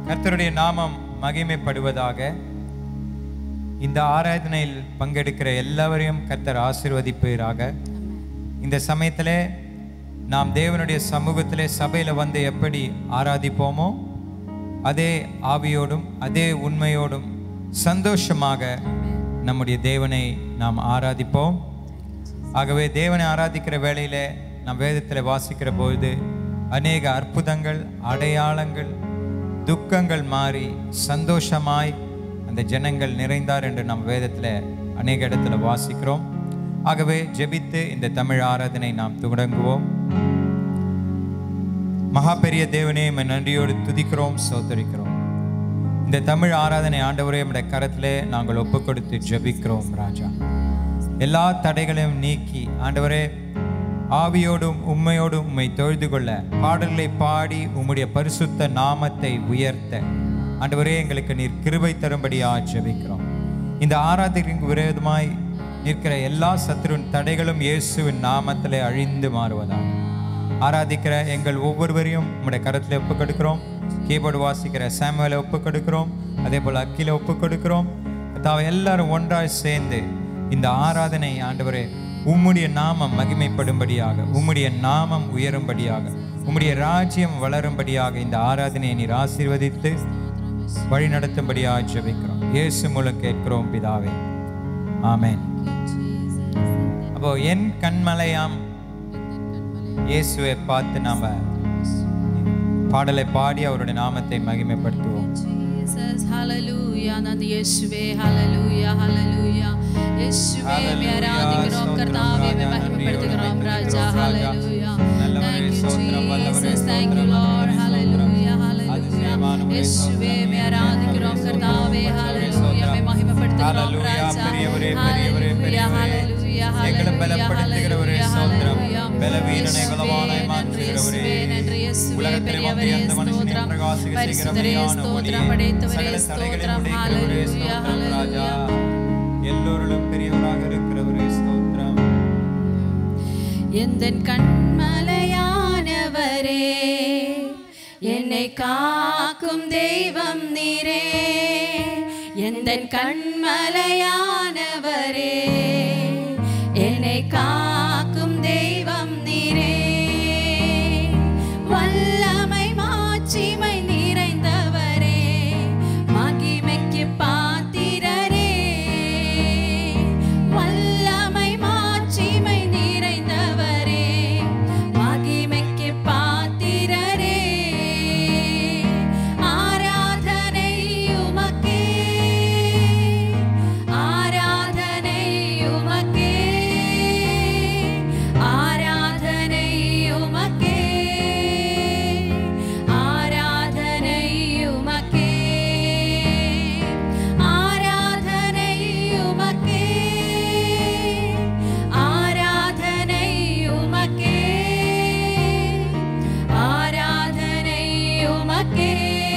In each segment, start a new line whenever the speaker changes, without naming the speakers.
கர்த்தருடைய நாமம் மகிமைப்படுவதாக இந்த ஆராதனையில் பங்கெடுக்கிற எல்லாவரையும் கர்த்தர் ஆசீர்வதிப்பீராக இந்த சமயத்திலே நாம் தேவனுடைய சமூகத்திலே சபையில் வந்து எப்படி ஆராதிப்போமோ அதே ஆவியோடும் அதே உண்மையோடும் சந்தோஷமாக நம்முடைய தேவனை நாம் ஆராதிப்போம் ஆகவே தேவனை ஆராதிக்கிற வேளையிலே நாம் வேதத்தில் வாசிக்கிற பொழுது அநேக அற்புதங்கள் அடையாளங்கள் துக்கங்கள் மாறி சந்தோஷமாய் அந்த ஜனங்கள் நிறைந்தார் என்று நாம் வேதத்தில் அநேக இடத்துல வாசிக்கிறோம் ஆகவே ஜெபித்து இந்த தமிழ் ஆராதனை நாம் தொடங்குவோம் மகா பெரிய தேவனே உம்மை நன்றியோடு துதிக்கிறோம் சோதரிக்கிறோம் இந்த தமிழ் ஆராதனை ஆண்டவரே நம்முடைய கரத்திலே நாங்கள் ஒப்பு கொடுத்து ஜெபிக்கிறோம் ராஜா எல்லா தடைகளையும் நீக்கி ஆண்டவரே ஆவியோடும் உண்மையோடும் உம்மை தொழுது கொள்ள பாடல்களை பாடி உம்முடைய பரிசுத்த நாமத்தை உயர்த்த ஆண்டவரே எங்களுக்கு நீர் கிருபை தரும்படியா ஜெபிக்கிறோம் இந்த ஆராதனைக்கு விரோதமாய் நிற்கிற எல்லா சத்துருவின் தடைகளும் இயேசுவின் நாமத்திலே அழிந்து மாறுவதாக ஆராதிக்கிற எங்கள் ஒவ்வொருவரையும் உம்முடைய கரத்தில் ஒப்பு கொடுக்கிறோம் கீபோர்டு வாசிக்கிற சாமுவேலை ஒப்பு கொடுக்கிறோம் அதே போல் அக்கில ஒப்பு கொடுக்கிறோம் தாவை எல்லாரும் ஒன்றாய் சேர்ந்து இந்த ஆராதனை ஆண்டவரே உம்முடைய நாமம் மகிமைப்படும்படியாக உம்முடைய நாமம் உயரும்படியாக உம்முடைய ராஜ்யம் வளரும்படியாக இந்த ஆராதனையை நீர் ஆசீர்வதித்து வழி நடத்தும்படியாக ஜெபிக்கிறோம் இயேசு மூலம் கேட்கிறோம் பிதாவே ஆமென் அப்போ என் கண்மலையாம் இயேசுவை பார்த்து நாம பாடலை பாடி அவருடைய நாமத்தை மகிமைப்படுத்துவோம்
Jesus, hallelujah. நந்தி இயேசுவே, hallelujah, hallelujah. இயேசுவே, உம்மை ஆராதிக்கிறோம், கர்த்தாவே, உம்மை மகிமைப்படுத்துகிறோம், ராஜா, hallelujah. Thank you, Jesus. Thank you, Lord. Hallelujah, hallelujah. இயேசுவே, உம்மை ஆராதிக்கிறோம், கர்த்தாவே, hallelujah. உம்மை மகிமைப்படுத்துகிறோம், ராஜா.
பெரியவரே, பெரியவரே,
Hallelujah,
பெரியவரே.
hallelujah,
எங்களை
hallelujah,
பலப்படுத்துகிறவரே,
hallelujah,
ஸ்தோத்திரம்.
hallelujah.
பலவீனனை
இயேசுவே,
பலவானாய்
நன்றி,
மாற்றுகிறவரே.
இயேசுவே, நன்றி, இயேசுவே,
உலகத்தில் வந்து
பெரியவரே,
அந்த மனுஷனை
ஸ்தோத்திரம்.
பிரகாசிக்க செய்கிற
பரிசுத்தரே,
மெய்யான
ஸ்தோத்திரம்,
ஒளியே.
படைத்தவரே,
சகல தடைகளையும்
ஸ்தோத்திரம்.
உடைக்கிறவரே,
Hallelujah,
ஸ்தோத்திரம், ராஜா.
hallelujah.
எல்லோரிலும் பெரியவராக இருக்கிறவரே ஸ்தோத்திரம்
எந்தன் கண்மலையானவரே என்னை காக்கும் தெய்வம் நீரே எந்தன் கண்மலையானவரே என்னை காக்கும் தெய்வம் நீரே வல்லமை மாட்சிமை நிறைந்தவரே மகிமைக்கு பாத்திரரே வல்லமை மாட்சிமை நிறைந்தவரே மகிமைக்கு பாத்திரரே ஆராதனை உமக்கே ஆராதனை உமக்கே ஆராதனை உமக்கே ஆராதனை உமக்கே ஆராதனை உமக்கே ஆராதனை உமக்கே ஆராதனை உமக்கே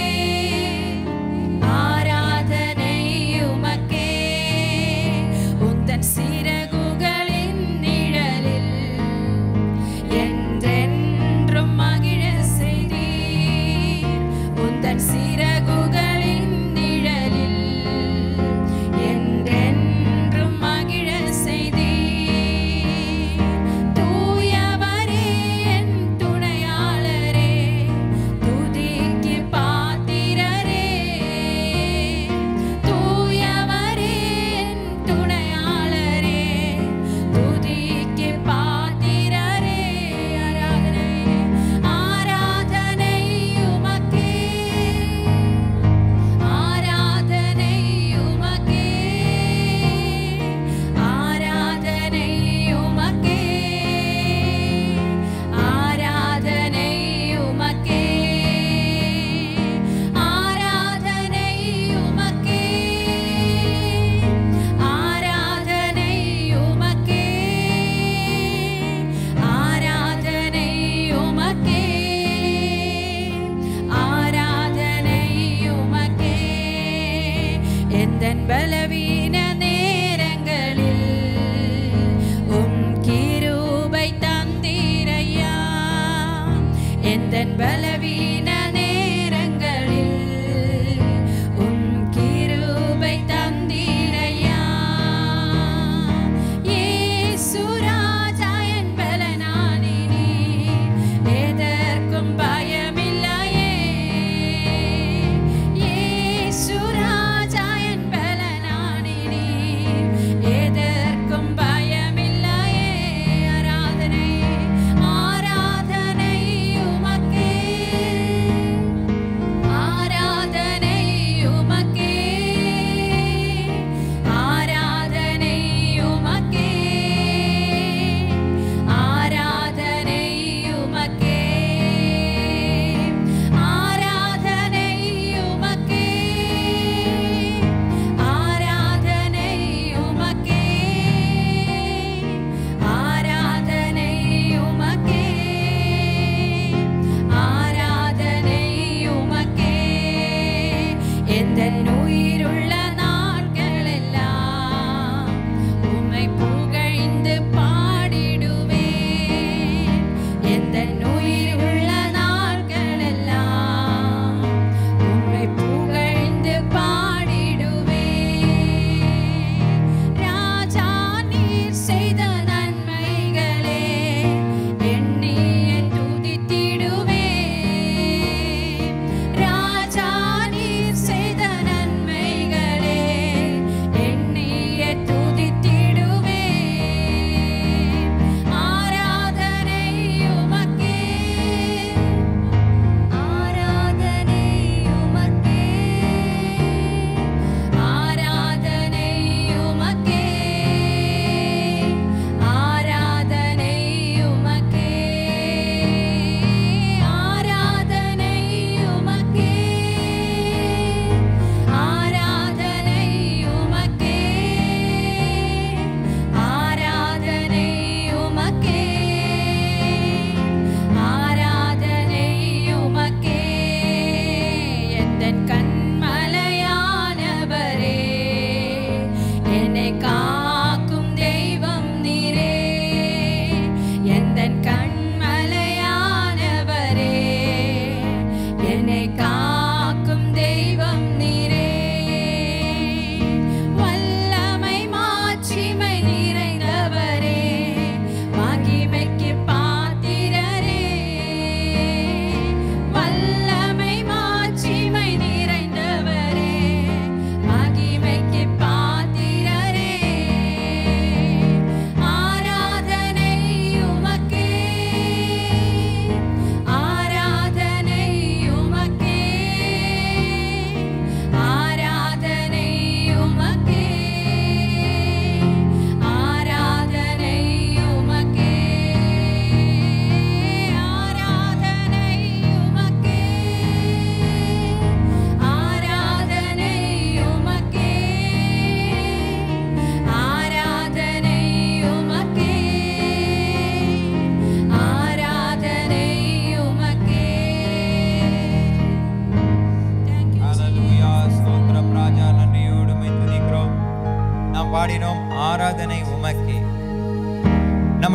ஆராதனை உமக்கே உந்தன் சிறகுகளின் நிழலில் என்றென்றும் மகிழ செய்தீர் உந்தன் சிறகுகளின் நிழலில் என்றென்றும் மகிழ செய்தீர் தூயவரே என் துணையாளரே துதிக்கு பாத்திரரே தூயவரே என் துணையாளரே துதிக்கு பாத்திரரே ஆராதனை ஆராதனை உமக்கே ஆராதனை உமக்கே ஆராதனை உமக்கே ஆராதனை உமக்கே ஆராதனை உமக்கே ஆராதனை உமக்கே ஆராதனை உமக்கே ஆராதனை உமக்கே எந்தன் பலவீன நேரங்களில் உம் கிருபை தந்தீரையா எந்தன் பலவீன நேரங்களில்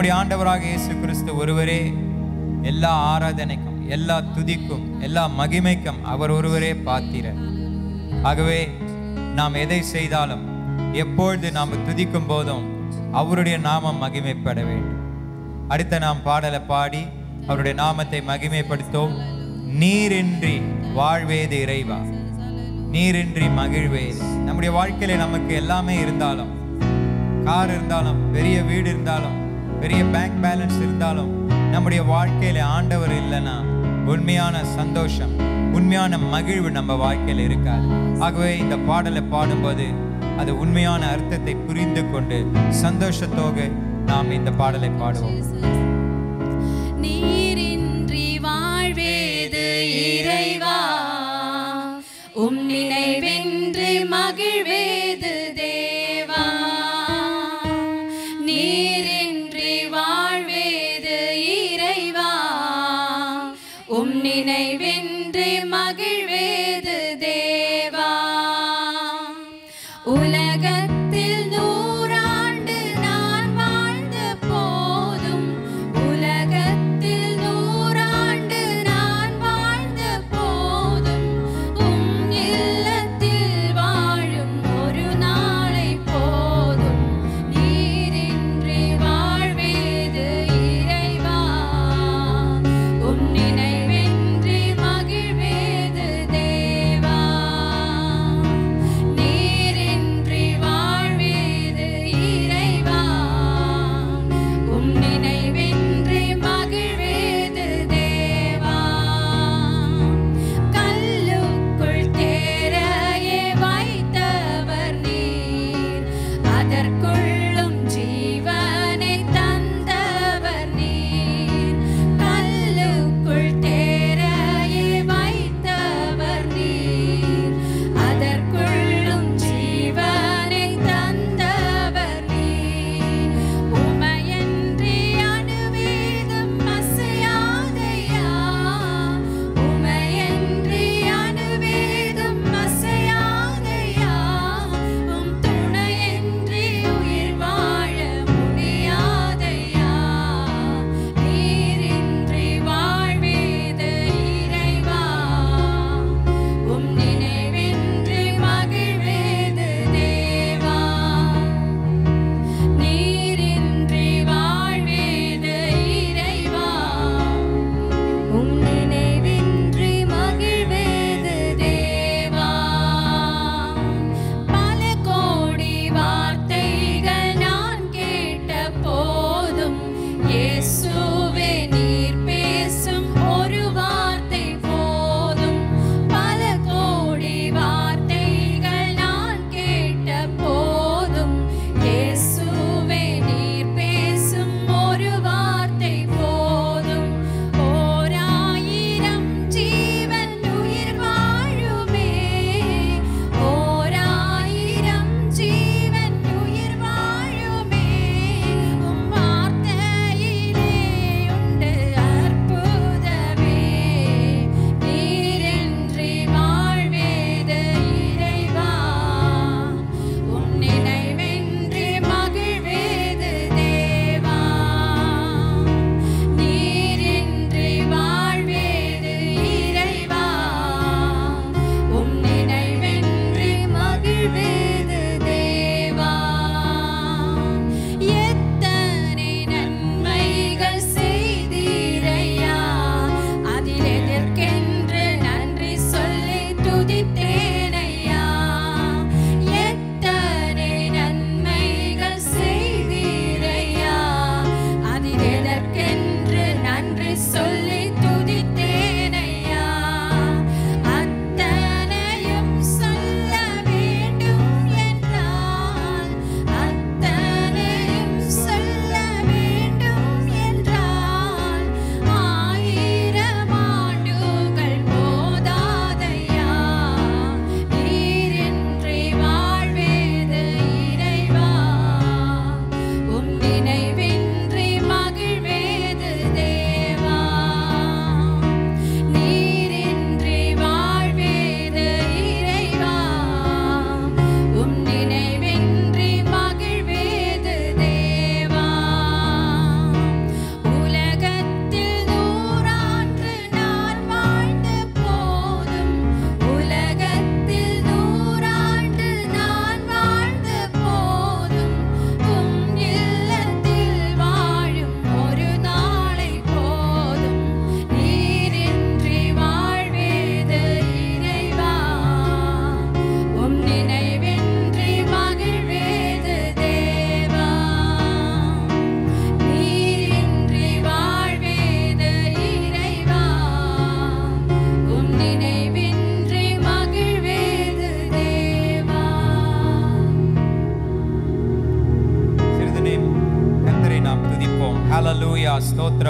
நம்முடைய ஆண்டவராக இயேசு கிறிஸ்து ஒருவரே எல்லா ஆராதனைக்கும் எல்லா துதிக்கும் எல்லா மகிமைக்கும் அவர் ஒருவரே பாத்திரர் ஆகவே நாம் எதை செய்தாலும் எப்பொழுது நாம் துதிக்கும் போதும் அவருடைய நாமம் மகிமைப்பட வேண்டும் அடுத்த நாம் பாடலை பாடி அவருடைய நாமத்தை மகிமைப்படுத்தோம் நீரின்றி வாழ்வேது இறைவா நீரின்றி மகிழ்வேது நம்முடைய வாழ்க்கையில நமக்கு எல்லாமே இருந்தாலும் கார் இருந்தாலும் பெரிய வீடு இருந்தாலும் பெரிய பேங்க் பேலன்ஸ் இருந்தாலும் நம்முடைய வாழ்க்கையில ஆண்டவர் இல்லைன்னா உண்மையான சந்தோஷம் உண்மையான மகிழ்வு நம்ம வாழ்க்கையில இருக்காது ஆகவே இந்த பாடலை பாடும்போது அது உண்மையான அர்த்தத்தை புரிந்து கொண்டு சந்தோஷத்தோக நாம் இந்த பாடலை பாடுவோம்
நீரின்றி வாழ்வேது இறைவா உம் நினைவென்று மகிழ்வேது தேவா நீரின்றி வாழ்வேது இறைவா உம் நினைவென்று மகிழ்வேது தேவா உலகத்தில் நூறாண்டு நான் வாழ்ந்த போதும் உலகத்தில் நூறாண்டு நான் வாழ்ந்த போதும் உம் இல்லத்தில் வாழும் ஒரு நாளை போதும் நீரின்றி வாழ்வேது இறைவா உம் நினைவென்றி மகிழ்வேது தேவா நீரின்றி வாழ்வேது இறைவா உம் நினைவென்றி மகிழ்வேது தேவா கல்லுக்குள் தேரையே வைத்தவர் நீர் அதற்குள்ளும் ஜீவனை தந்தவர் நீர் கல்லுக்குள் தேரையே வைத்தவர் நீர் அதற்குள்ளும் ஜீவனை தந்தவர் நீர் உமையன்றி அணுவேதும் அசையாதையா உமையன்றி அணுவேதும் அசையாதையா உம் துணையன்றி உயிர் வாழ முடியாதையா நீரின்றி வாழ்வேது இறைவா உம் நினைவின்றி மகிழ்வேது தேவா நீரின்றி வாழ்வேது இறைவா உம் நினைவின்றி மகிழ்வேது தேவா பல கோடி வார்த்தைகள் நான் கேட்ட போதும் இயேசுவே நீர் பேசும் ஒரு வார்த்தை போதும் பல கோடி வார்த்தைகள் நான் கேட்ட போதும் இயேசுவே நீர் பேசும் ஒரு வார்த்தை போதும் ஓராயிரம் ஜீவன் உயிர் வாழுமே ஓராயிரம் ஜீவன் உயிர் வாழுமே உம் வார்த்தையிலே உண்டு அற்புதமே நீரின்றி வாழ்வேது இறைவா உம் நினைவென்றி மகிழ்வேது தேவா நீரின்றி வாழ்வேது இறைவா உம் நினைவென்றி மகிழ்வேது தேவா எத்தனை நன்மைகள் செய்தீரையா அதில் எதற்கென்று நன்றி சொல்லி துதித்தேனையா எத்தனை நன்மைகள் செய்தீரையா அதில் எதற்கென்று நன்றி சொல்லி துதித்தேனையா அத்தனையும் சொல்ல வேண்டும் என்றால் அத்தனையும் சொல்ல வேண்டும் என்றால் ஆயிரம் ஆண்டுகள் போதாதையா நீரின்றி வாழ்வேது இறைவா உம் நினைவின்றி மகிழ்வேது தேவா நீரின்றி வாழ்வேது இறைவா உம் நினைவின்றி மகிழ்வேது தேவா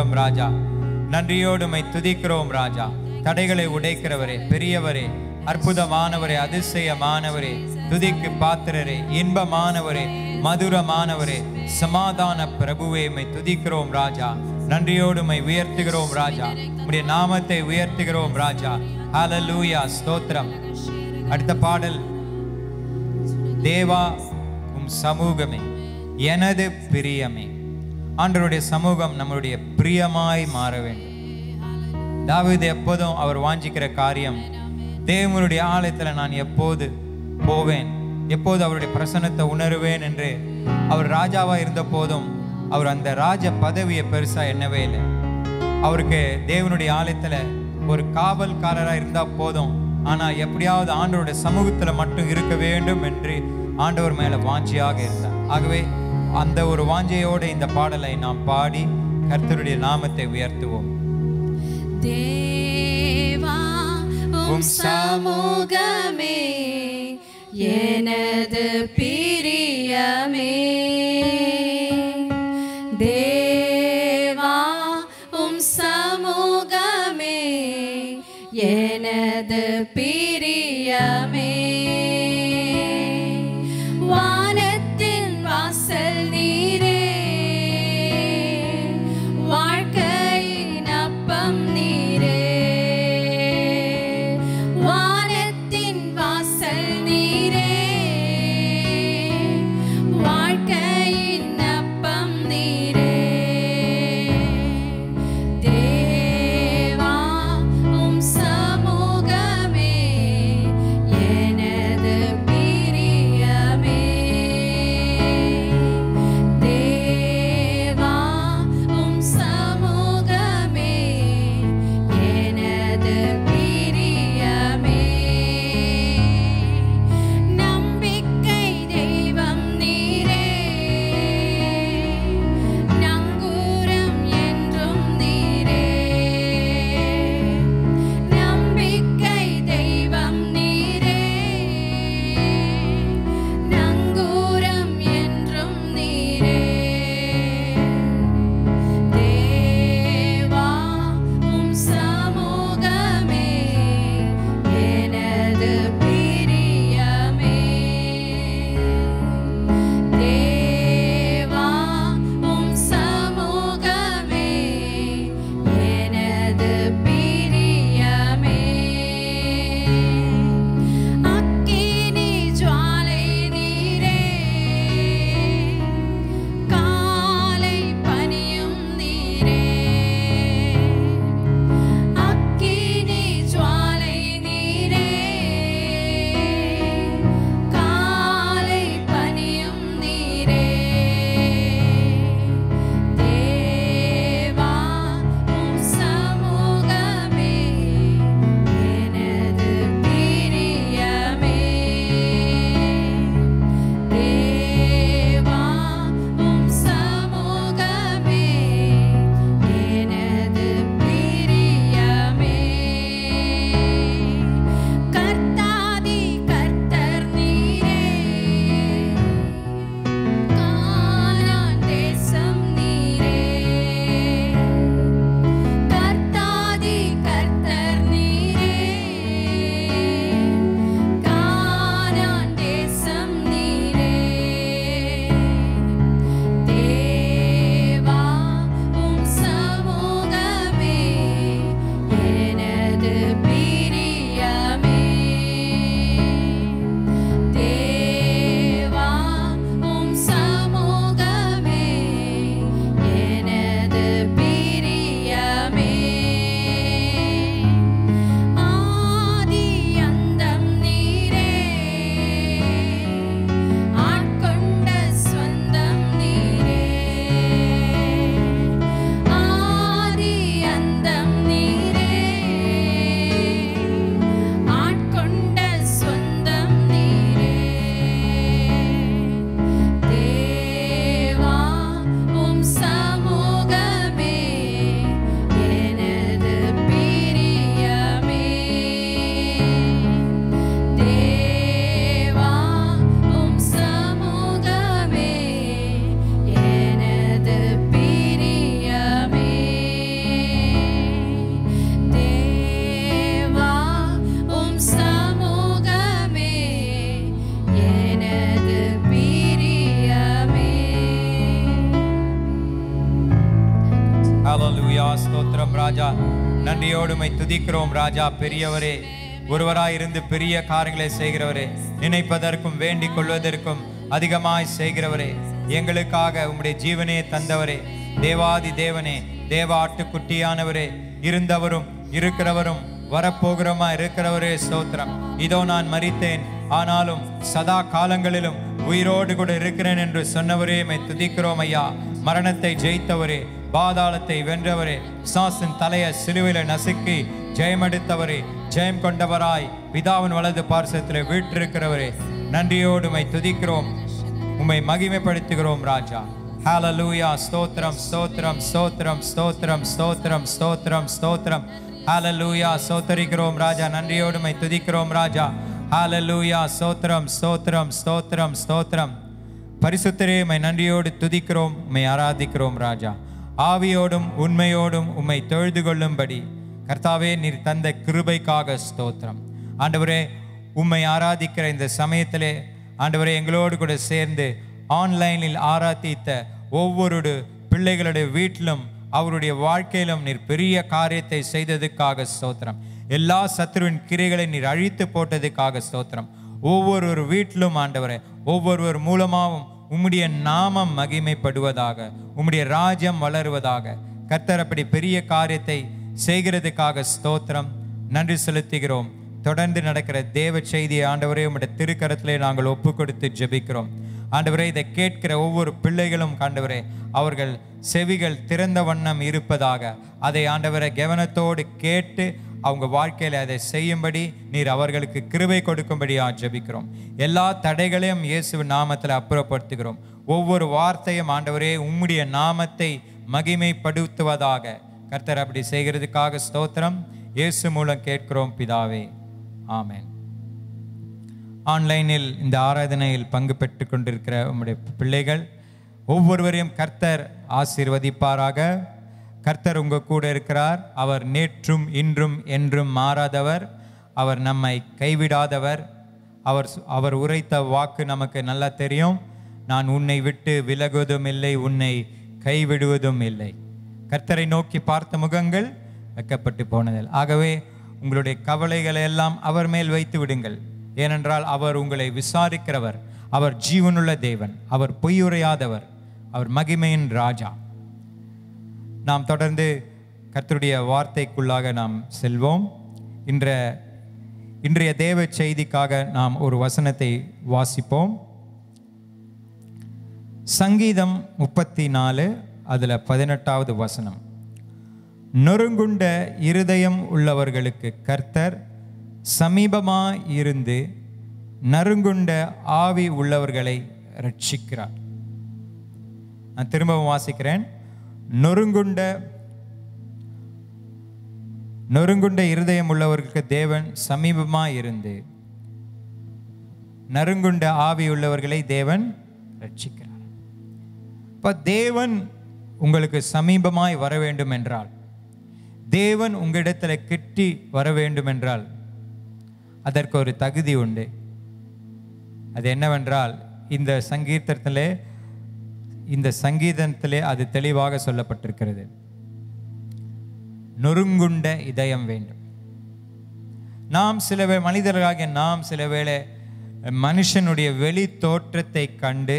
ஸ்தோத்திரம் ராஜா நன்றியோடு உம்மை துதிக்கிறோம் ராஜா தடைகளை உடைக்கிறவரே பெரியவரே அற்புதமானவரே அதிசயமானவரே துதிக்கு பாத்திரரே இன்பமானவரே மதுரமானவரே சமாதான பிரபுவே உம்மை துதிக்கிறோம் ராஜா நன்றியோடு உம்மை உயர்த்துகிறோம் ராஜா உம்முடைய நாமத்தை உயர்த்துகிறோம் ராஜா ஹalleluya ஸ்தோத்திரம் அடுத்த பாடல் தேவா உம் சமூகமே எனது பிரியமே ஆண்டவருடைய சமூகம் நம்மளுடைய பிரியமாய் மாற வேண்டும் தாவீது எப்போதும் அவர் வாஞ்சிக்கிற காரியம் தேவனுடைய ஆலயத்துல நான் எப்போது போவேன் எப்போது அவருடைய பிரசன்னத்தை உணருவேன் என்று அவர் ராஜாவா இருந்த போதும் அவர் அந்த ராஜ பதவியை பெருசா எண்ணவே இல்லை அவருக்கு தேவனுடைய ஆலயத்துல ஒரு காவல்காரரா இருந்தா போதும் ஆனா எப்படியாவது ஆண்டவருடைய சமூகத்துல மட்டும் இருக்க வேண்டும் என்று ஆண்டவர் மேல வாஞ்சியாக இருந்தார் ஆகவே அந்த ஒரு வாஞ்சையோடு இந்த பாடலை நாம் பாடி கர்த்தருடைய நாமத்தை உயர்த்துவோம்
தேவா உம் சமூகமே எனது பிரியமே தேவா உம் சமூகமே எனது பிரியமே வானத்தின் வாசல் நீரே வாழ்க்கையின் அப்பம் நீரே வானத்தின் வாசல் நீரே வாழ்க்கையின் அப்பம் நீரே தேவா உம் சமூகமே
ஸ்தோத்திரம் ராஜா நன்றியோடுமை துதிக்கிறோம் ராஜா பெரியவரே ஒருவராய் இருந்து பெரிய காரியங்களை செய்கிறவரே நினைப்பதற்கும் வேண்டிக் கொள்வதற்கும் அதிகமாய் செய்கிறவரே எங்களுக்காக உம்முடைய ஜீவனே தந்தவரே தேவாதி தேவனே தேவ ஆட்டுக்குட்டியானவரே இருந்தவரும் இருக்கிறவரும் வரப்போகிறோமா இருக்கிறவரே ஸ்தோத்திரம் இதோ நான் மரித்தேன் ஆனாலும் சதா காலங்களிலும் உயிரோடு கூட இருக்கிறேன் என்று சொன்னவரே மை துதிக்கிறோம் ஐயா மரணத்தை ஜெயித்தவரே பாதாளத்தை வென்றவரே சாசின் தலையை சிலுவையில நசுக்கி ஜெயமெடுத்தவரே ஜெயம் கொண்டவராய் பிதாவின் வலது பார்சத்தில் வீற்றிருக்கிறவரே நன்றியோடு உம்மை துதிக்கிறோம் உம்மை மகிமைப்படுத்துகிறோம் ராஜா ஹalleluya ஸ்தோத்திரம் ஸ்தோத்திரம் ஸ்தோத்திரம் ஸ்தோத்திரம் ஸ்தோத்திரம் ஸ்தோத்திரம் ஸ்தோத்திரம் ஹalleluya ஸ்தோத்தரிக்கிறோம் ராஜா நன்றியோடு உம்மை துதிக்கிறோம் ராஜா ஹalleluya ஸ்தோத்திரம் ஸ்தோத்திரம் ஸ்தோத்திரம் ஸ்தோத்திரம் பரிசுத்தரே உம்மை நன்றியோடு துதிக்கிறோம் உம்மை ஆராதிக்கிறோம் ராஜா ஆவியோடும் உண்மையோடும் உம்மை தொழுது கொள்ளும்படி கர்த்தாவே நீர் தந்த கிருபைக்காக ஸ்தோத்திரம் ஆண்டவரே உம்மை ஆராதிக்கிற இந்த சமயத்திலே ஆண்டவரே எங்களோடு கூட சேர்ந்து ஆன்லைனில் ஆராதித்த ஒவ்வொரு பிள்ளைகளுடைய வீட்டிலும் அவருடைய வாழ்க்கையிலும் நீர் பெரிய காரியத்தை செய்ததுக்காக ஸ்தோத்திரம் எல்லா சத்துருவின் கிரைகளை நீர் அழித்து போட்டதுக்காக ஸ்தோத்திரம் ஒவ்வொரு வீட்டிலும் ஆண்டவரே ஒவ்வொருவர் மூலமாகவும் உம்முடைய நாமம் மகிமைப்படுவதாக உம்முடைய ராஜ்யம் வளருவதாக கர்த்தர் அப்படி பெரிய காரியத்தை செய்கிறதுக்காக ஸ்தோத்திரம் நன்றி செலுத்துகிறோம் தொடர்ந்து நடக்கிற தேவ செய்தியை ஆண்டவரே உம்முடைய திருக்கரத்திலே நாங்கள் ஒப்பு கொடுத்து ஜெபிக்கிறோம் ஆண்டவரே இதை கேட்கிற ஒவ்வொரு பிள்ளைகளும் ஆண்டவரே அவர்கள் செவிகள் திறந்த வண்ணம் இருப்பதாக அதை ஆண்டவரை கவனத்தோடு கேட்டு அவங்க வாழ்க்கையில அதை செய்யும்படி நீர் அவர்களுக்கு கிருபை கொடுக்கும்படியா ஜெபிக்கிறோம் எல்லா தடைகளையும் இயேசுவின் நாமத்தில் அப்புறப்படுத்துகிறோம் ஒவ்வொரு வார்த்தையும் ஆண்டவரே உம்முடைய நாமத்தை மகிமைப்படுத்துவதாக கர்த்தர் அப்படி செய்கிறதுக்காக ஸ்தோத்திரம் இயேசு மூலம் கேட்கிறோம் பிதாவே ஆமென் ஆன்லைனில் இந்த ஆராதனையில் பங்கு பெற்று கொண்டிருக்கிற உம்முடைய பிள்ளைகள் ஒவ்வொருவரையும் கர்த்தர் ஆசீர்வதிப்பாராக கர்த்தர் உங்க கூட இருக்கிறார் அவர் நேற்றும் இன்றும் என்றும் மாறாதவர் அவர் நம்மை கைவிடாதவர் அவர் அவர் உரைத்த வாக்கு நமக்கு நல்லா தெரியும் நான் உன்னை விட்டு விலகுவதும் இல்லை உன்னை கைவிடுவதும் இல்லை கர்த்தரை நோக்கி பார்த்த முகங்கள் வெக்கப்பட்டு போனதில் ஆகவே உங்களுடைய கவலைகளை எல்லாம் அவர் மேல் வைத்து விடுங்கள் ஏனென்றால் அவர் உங்களை விசாரிக்கிறவர் அவர் ஜீவனுள்ள தேவன் அவர் பொய்யுரையாதவர் அவர் மகிமையின் ராஜா நாம் தொடர்ந்து கர்த்தருடைய வார்த்தைக்குள்ளாக நாம் செல்வோம் இன்ற இன்றைய தேவ செய்திக்காக நாம் ஒரு வசனத்தை வாசிப்போம் சங்கீதம் முப்பத்தி நாலு அதில் பதினெட்டாவது வசனம் நொறுங்குண்ட இருதயம் உள்ளவர்களுக்கு கர்த்தர் சமீபமாய் இருந்து நறுங்குண்ட ஆவி உள்ளவர்களை ரட்சிக்கிறார் நான் திரும்பவும் வாசிக்கிறேன் நொறுங்குண்ட நொறுங்குண்ட இருதயம் உள்ளவர்களுக்கு தேவன் சமீபமாய் இருந்து நறுங்குண்ட ஆவி உள்ளவர்களை தேவன் ரட்சிக்கிறார் இப்ப தேவன் உங்களுக்கு சமீபமாய் வர வேண்டும் என்றால் தேவன் உங்களிடத்தில் கிட்டி வர வேண்டும் என்றால் அதற்கு ஒரு தகுதி உண்டு அது என்னவென்றால் இந்த சங்கீதத்திலே இந்த சங்கீதத்திலே அது தெளிவாக சொல்லப்பட்டிருக்கிறது நொறுங்குண்ட இதயம் வேண்டும் நாம் சில வே மனிதர்களாகிய நாம் சில வேளை மனுஷனுடைய வெளி தோற்றத்தை கண்டு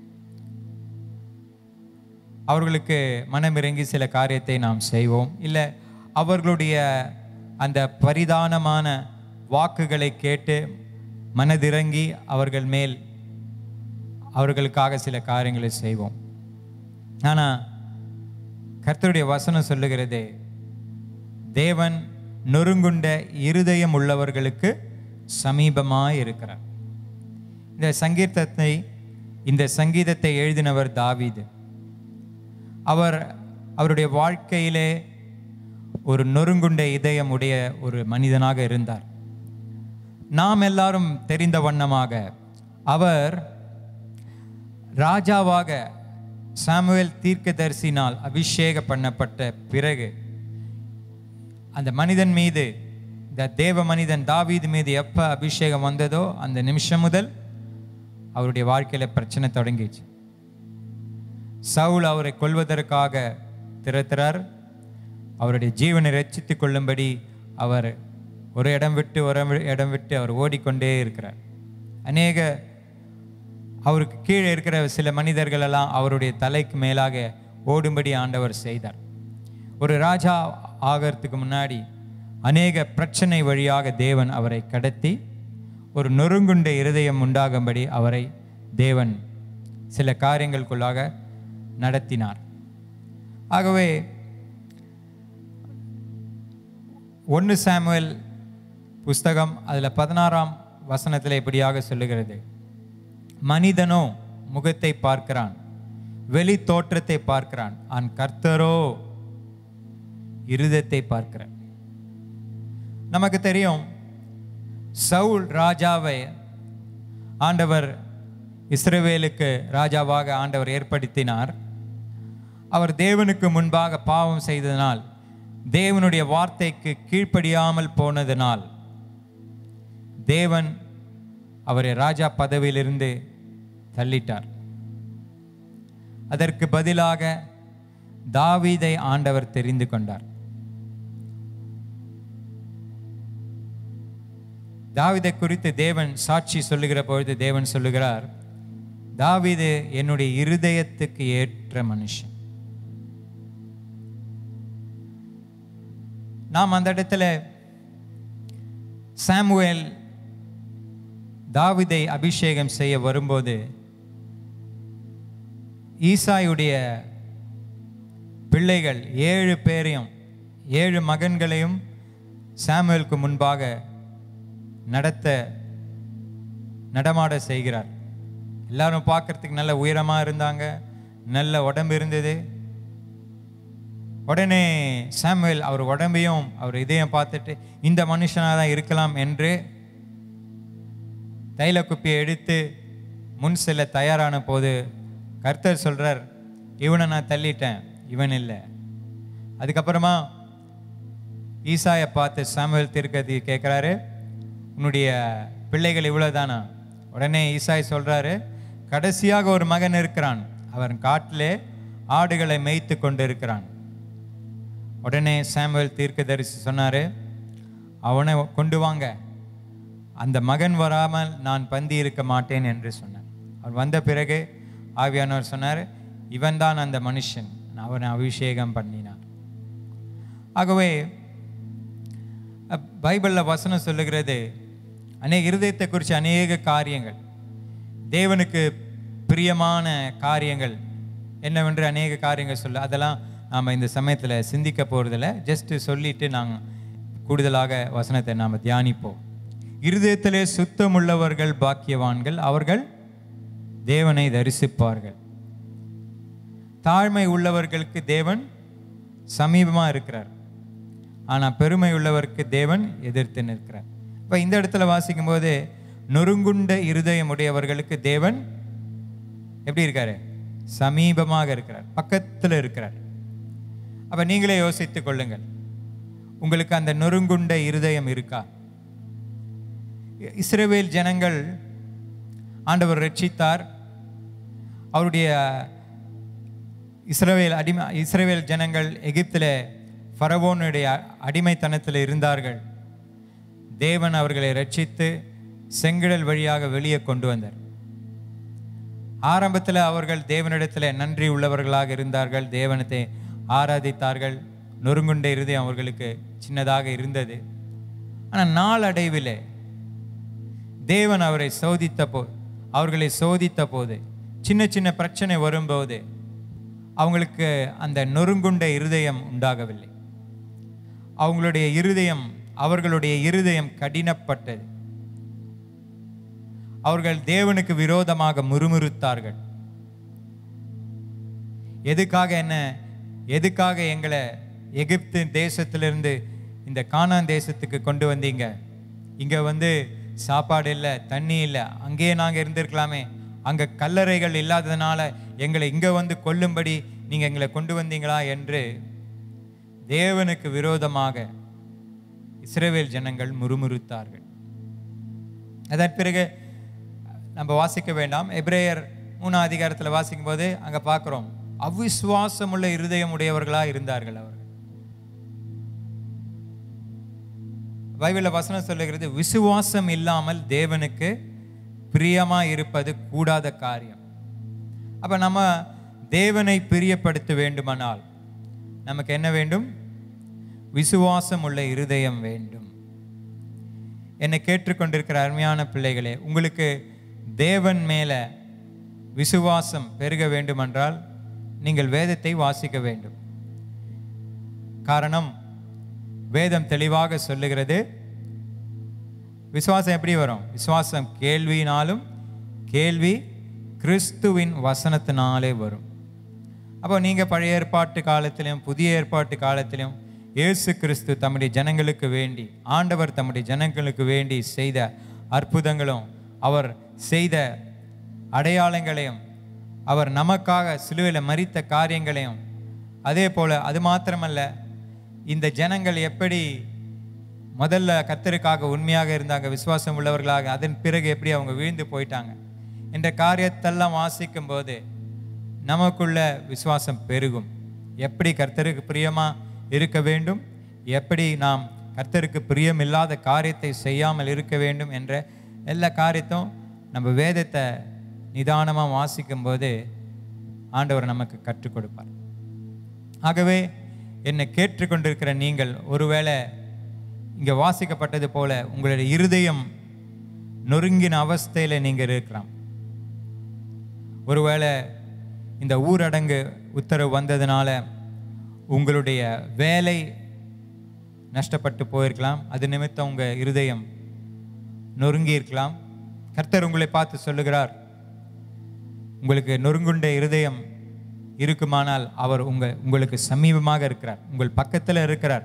அவர்களுக்கு மனமிறங்கி சில காரியத்தை நாம் செய்வோம் இல்லை அவர்களுடைய அந்த பரிதானமான வாக்குகளை கேட்டு மனதிறங்கி அவர்கள் மேல் அவர்களுக்காக சில காரியங்களை செய்வோம் ஆனால் கர்த்தருடைய வசனம் சொல்லுகிறதே தேவன் நொறுங்குண்ட இருதயம் உள்ளவர்களுக்கு சமீபமாய் இருக்கிறார் இந்த சங்கீதத்தை இந்த சங்கீதத்தை எழுதினவர் தாவீது அவர் அவருடைய வாழ்க்கையிலே ஒரு நொறுங்குண்ட இதயம் உடைய ஒரு மனிதனாக இருந்தார் நாம் எல்லாரும் தெரிந்த வண்ணமாக அவர் ராஜாவாக சாமுவேல் தீர்க்கதரிசினால் அபிஷேக பண்ணப்பட்ட பிறகு அந்த மனிதன் மீது இந்த தேவ மனிதன் தாவீது மீது எப்போ அபிஷேகம் வந்ததோ அந்த நிமிஷம் முதல் அவருடைய வாழ்க்கையில பிரச்சனை தொடங்கிச்சு சவுல் அவரை கொல்வதற்காக திறத்துறார் அவருடைய ஜீவனை ரட்சித்துக் கொள்ளும்படி அவர் ஒரு இடம் விட்டு ஒரு இடம் விட்டு அவர் ஓடிக்கொண்டே இருக்கிறார் அநேக அவருக்கு கீழே இருக்கிற சில மனிதர்கள் எல்லாம் அவருடைய தலைக்கு மேலாக ஓடும்படி ஆண்டவர் செய்தார் ஒரு ராஜா ஆகிறதுக்கு முன்னாடி அநேக பிரச்சனை வழியாக தேவன் அவரை கடத்தி ஒரு நொறுங்குண்ட இருதயம் உண்டாகும்படி அவரை தேவன் சில காரியங்களுக்குள்ளாக நடத்தினார் ஆகவே ஒன்று சாமுவேல் புஸ்தகம் அதில் பதினாறாம் வசனத்தில் இப்படியாக சொல்லுகிறது மனிதனோ முகத்தை பார்க்கிறான் வெளி தோற்றத்தை பார்க்கிறான் ஆன் கர்த்தரோ இருதத்தை பார்க்கிறார் நமக்கு தெரியும் சவுல் ராஜாவை ஆண்டவர் இஸ்ரவேலுக்கு ராஜாவாக ஆண்டவர் ஏற்படுத்தினார் அவர் தேவனுக்கு முன்பாக பாவம் செய்ததனால் தேவனுடைய வார்த்தைக்கு கீழ்ப்படியாமல் போனதனால் தேவன் அவரை ராஜா பதவியிலிருந்து தள்ளிட்டார் அதற்கு பதிலாக தாவீதை ஆண்டவர் தெரிந்து கொண்டார் தாவீதை குறித்து தேவன் சாட்சி சொல்லுகிற பொழுது தேவன் சொல்லுகிறார் தாவீது என்னுடைய இருதயத்துக்கு ஏற்ற மனுஷன் நாம் அந்த இடத்துல சாமுவேல் தாவிதை அபிஷேகம் செய்ய வரும்போது ஈசாயுடைய பிள்ளைகள் ஏழு பேரையும் ஏழு மகன்களையும் சாமுவேலுக்கு முன்பாக நடத்த நடமாட செய்கிறார் எல்லாரும் பார்க்கறதுக்கு நல்ல உயரமாக இருந்தாங்க நல்ல உடம்பு இருந்தது உடனே சாமுவேல் அவர் உடம்பையும் அவர் இதயம் பார்த்துட்டு இந்த மனுஷனாக தான் இருக்கலாம் என்று தைல குப்பியை எடுத்து முன் செல்ல தயாரான போது கர்த்தர் சொல்றார் இவனை நான் தள்ளிட்டேன் இவன் இல்லை அதுக்கப்புறமா ஈசாயை பார்த்து சாமுவேல் தீர்க்கதி கேட்குறாரு உன்னுடைய பிள்ளைகள் இவ்வளோதானா உடனே ஈசாய் சொல்றாரு கடைசியாக ஒரு மகன் இருக்கிறான் அவன் காட்டிலே ஆடுகளை மேய்த்து கொண்டு இருக்கிறான் உடனே சாமுவேல் தீர்க்கதரிசி சொன்னாரு அவனை கொண்டு வாங்க அந்த மகன் வராமல் நான் பந்தி இருக்க மாட்டேன் என்று சொன்னார் அவர் வந்த பிறகு ஆவியானவர் சொன்னார் இவன்தான் அந்த மனுஷன் அவனை அபிஷேகம் பண்ணினார் ஆகவே அஹ், பைபிள்ல வசனம் சொல்லுகிறது அநேக இருதயத்தை குறித்து அநேக காரியங்கள் தேவனுக்கு பிரியமான காரியங்கள் என்னவென்று அநேக காரியங்கள் சொல்ல அதெல்லாம் நாம் இந்த சமயத்தில் சிந்திக்க போகிறதில்ல ஜஸ்ட் சொல்லிட்டு நாங்கள் கூடுதலாக வசனத்தை நாம் தியானிப்போம் இருதயத்திலே சுத்தமுள்ளவர்கள் பாக்கியவான்கள் அவர்கள் தேவனை தரிசிப்பார்கள் தாழ்மை உள்ளவர்களுக்கு தேவன் சமீபமாக இருக்கிறார் ஆனால் பெருமை உள்ளவருக்கு தேவன் எதிர்த்து நிற்கிறார் இப்போ இந்த இடத்துல வாசிக்கும் போது நொறுங்குண்ட இருதயம் உடையவர்களுக்கு தேவன் எப்படி இருக்காரு சமீபமாக இருக்கிறார் பக்கத்தில் இருக்கிறார் அப்ப நீங்களே யோசித்துக் கொள்ளுங்கள் உங்களுக்கு அந்த நொறுங்குண்ட இருதயம் இருக்கா இஸ்ரவேல் ஜனங்கள் ஆண்டவர் ரட்சித்தார் அவருடைய இஸ்ரவேல் அடிமை இஸ்ரவேல் ஜனங்கள் எகிப்தில் ஃபரவோனுடைய அடிமைத்தனத்தில் இருந்தார்கள் தேவன் அவர்களை ரட்சித்து செங்கடல் வழியாக வெளியே கொண்டு வந்தார் ஆரம்பத்தில் அவர்கள் தேவனிடத்தில் நன்றி உள்ளவர்களாக இருந்தார்கள் தேவனத்தை ஆராதித்தார்கள் நொறுங்குண்ட இருதயம் அவர்களுக்கு சின்னதாக இருந்தது ஆனால் நாளடைவில் தேவன் அவரை சோதித்த போ அவர்களை சோதித்த போது சின்ன சின்ன பிரச்சனை வரும்போது அவங்களுக்கு அந்த நொறுங்குண்ட இருதயம் உண்டாகவில்லை அவங்களுடைய இருதயம் அவர்களுடைய இருதயம் கடினப்பட்டது அவர்கள் தேவனுக்கு விரோதமாக முறுமுறுத்தார்கள் எதுக்காக என்ன எதுக்காக எங்களை எகிப்து தேசத்திலிருந்து இந்த கானான் தேசத்துக்கு கொண்டு வந்தீங்க இங்கே வந்து சாப்பாடு இல்லை தண்ணி இல்லை அங்கேயே நாங்கள் இருந்திருக்கலாமே அங்கே கல்லறைகள் இல்லாததுனால எங்களை இங்கே வந்து கொல்லும்படி நீங்கள் எங்களை கொண்டு வந்தீங்களா என்று தேவனுக்கு விரோதமாக இஸ்ரவேல் ஜனங்கள் முறுமுறுத்தார்கள் அதன் பிறகு நம்ம வாசிக்க வேண்டாம் எபிரேயர் மூணாம் அதிகாரத்தில் வாசிக்கும் போது அங்கே பார்க்குறோம் அவிசுவாசமுள்ள இருதயம் உடையவர்களாக இருந்தார்கள் அவர்கள் பைபிளில் வசனம் சொல்லுகிறது விசுவாசம் இல்லாமல் தேவனுக்கு பிரியமா இருப்பது கூடாத காரியம் அப்ப நம்ம தேவனை பிரியப்படுத்த வேண்டுமானால் நமக்கு என்ன வேண்டும் விசுவாசம் உள்ள இருதயம் வேண்டும் என்னை கேட்டுக்கொண்டிருக்கிற அருமையான பிள்ளைகளே உங்களுக்கு தேவன் மேல விசுவாசம் பெருக வேண்டுமென்றால் நீங்கள் வேதத்தை வாசிக்க வேண்டும் காரணம் வேதம் தெளிவாக சொல்லுகிறது விசுவாசம் எப்படி வரும் விசுவாசம் கேள்வியினாலும் கேள்வி கிறிஸ்துவின் வசனத்தினாலே வரும் அப்போ நீங்கள் பழைய ஏற்பாட்டு காலத்திலும் புதிய ஏற்பாட்டு காலத்திலும் இயேசு கிறிஸ்து தம்முடைய ஜனங்களுக்கு வேண்டி ஆண்டவர் தம்முடைய ஜனங்களுக்கு வேண்டி செய்த அற்புதங்களும் அவர் செய்த அடையாளங்களையும் அவர் நமக்காக சிலுவையில் மறித்த காரியங்களையும் அதே போல் அது மாத்திரமல்ல இந்த ஜனங்கள் எப்படி முதல்ல கர்த்தருக்காக உண்மையாக இருந்தாங்க விசுவாசம் உள்ளவர்களாக அதன் பிறகு எப்படி அவங்க வீழ்ந்து போயிட்டாங்க என்ற காரியத்தெல்லாம் வாசிக்கும் போது நமக்குள்ள விசுவாசம் பெருகும் எப்படி கர்த்தருக்கு பிரியமா இருக்க வேண்டும் எப்படி நாம் கர்த்தருக்கு பிரியமில்லாத காரியத்தை செய்யாமல் இருக்க வேண்டும் என்ற எல்லா காரியத்தும் நம்ம வேதத்தை நிதானமாக வாசிக்கும் போது ஆண்டவர் நமக்கு கற்றுக் கொடுப்பார் ஆகவே என்னை கேட்டுக்கொண்டிருக்கிற நீங்கள் ஒருவேளை இங்கே வாசிக்கப்பட்டது போல உங்களுடைய இருதயம் நொறுங்கின அவஸ்தையில் நீங்கள் இருக்கலாம் ஒருவேளை இந்த ஊரடங்கு உத்தரவு வந்ததுனால உங்களுடைய வேலை நஷ்டப்பட்டு போயிருக்கலாம் அது நிமித்தம் உங்கள் இருதயம் நொறுங்கி இருக்கலாம் கர்த்தர் உங்களை பார்த்து சொல்லுகிறார் உங்களுக்கு நொறுங்குண்ட இருதயம் இருக்குமானால் அவர் உங்க உங்களுக்கு சமீபமாக இருக்கிறார் உங்கள் பக்கத்தில் இருக்கிறார்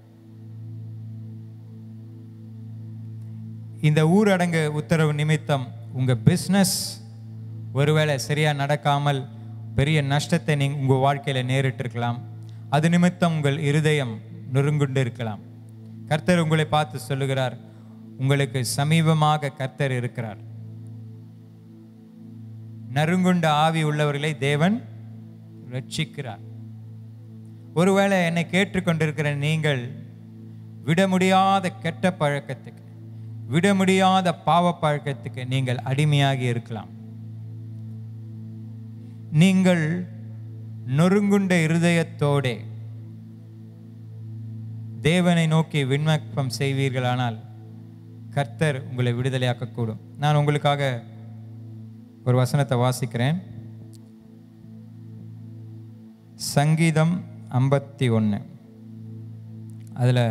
இந்த ஊரடங்கு உத்தரவு நிமித்தம் உங்க பிஸ்னஸ் ஒருவேளை சரியா நடக்காமல் பெரிய நஷ்டத்தை நீங்க உங்க வாழ்க்கையில நேரிட்டிருக்கலாம் அது நிமித்தம் உங்கள் இருதயம் நொறுங்குண்டு இருக்கலாம் கர்த்தர் உங்களை பார்த்து சொல்லுகிறார் உங்களுக்கு சமீபமாக கர்த்தர் இருக்கிறார் நறுங்குண்ட ஆவி உள்ளவர்களை தேவன் ரட்சிக்கிறார் ஒருவேளை என்னை கேட்டுக்கொண்டிருக்கிற நீங்கள் விட முடியாத கெட்ட பழக்கத்துக்கு விட முடியாத பாவ பழக்கத்துக்கு நீங்கள் அடிமையாகி இருக்கலாம் நீங்கள் நொறுங்குண்ட இருதயத்தோடே தேவனை நோக்கி விண்ணப்பம் செய்வீர்களானால் கர்த்தர் உங்களை விடுதலையாக்கக்கூடும் நான் உங்களுக்காக ஒரு வசனத்தை வாசிக்கிறேன் சங்கீதம் ஐம்பத்தி ஒன்று அதில்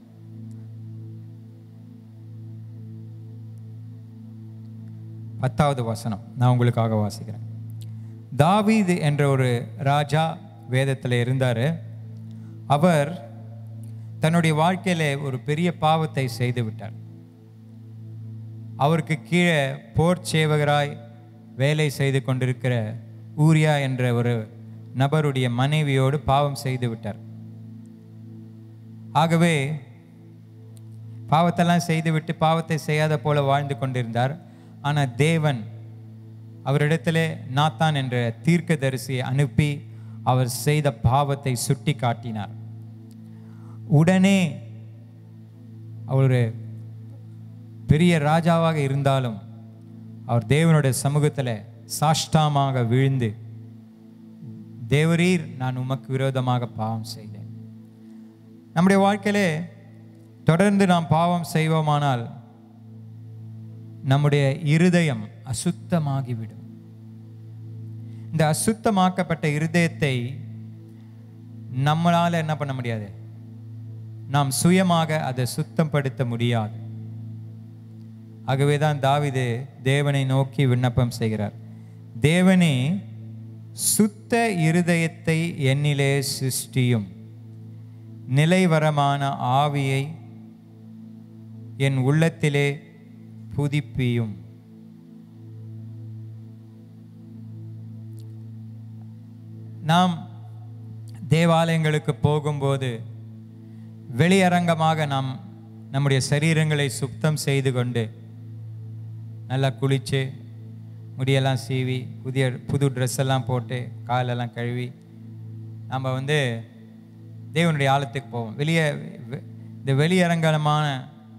பத்தாவது வசனம் நான் உங்களுக்காக வாசிக்கிறேன் தாவீது என்ற ஒரு ராஜா வேதத்தில் இருந்தார் அவர் தன்னுடைய வாழ்க்கையில ஒரு பெரிய பாவத்தை செய்து விட்டார் அவருக்கு கீழே போர் சேவகராய் வேலை செய்து கொண்டிருக்கிற ஊரியா என்ற ஒரு நபருடைய மனைவியோடு பாவம் செய்து விட்டார் ஆகவே பாவத்தெல்லாம் செய்துவிட்டு பாவத்தை செய்யாத போல வாழ்ந்து கொண்டிருந்தார் ஆனால் தேவன் அவரிடத்திலே நாத்தான் என்ற தீர்க்கதரிசியை அனுப்பி அவர் செய்த பாவத்தை சுட்டி காட்டினார் உடனே அவர் பெரிய ராஜாவாக இருந்தாலும் அவர் தேவனுடைய சமூகத்தில் சாஷ்டாமாக விழுந்து தேவரீர் நான் உமக்கு விரோதமாக பாவம் செய்தேன் நம்முடைய வாழ்க்கையிலே தொடர்ந்து நாம் பாவம் செய்வோமானால் நம்முடைய இருதயம் அசுத்தமாகிவிடும் இந்த அசுத்தமாக்கப்பட்ட இருதயத்தை நம்மளால என்ன பண்ண முடியாது நாம் சுயமாக அதை சுத்தப்படுத்த முடியாது ஆகவே தான் தாவிது தேவனை நோக்கி விண்ணப்பம் செய்கிறார் தேவனே சுத்த இருதயத்தை என்னிலே சிருஷ்டியும் நிலைவரமான ஆவியை என் உள்ளத்திலே புதுப்பியும் நாம் தேவாலயங்களுக்கு போகும்போது வெளியரங்கமாக நாம் நம்முடைய சரீரங்களை சுத்தம் செய்து கொண்டு நல்லா குளித்து முடியெல்லாம் சீவி புதிய புது ட்ரெஸ் எல்லாம் போட்டு காலெல்லாம் கழுவி நம்ம வந்து தேவனுடைய ஆலயத்துக்கு போவோம் வெளியே வெ- இந்த வெளியரங்கமான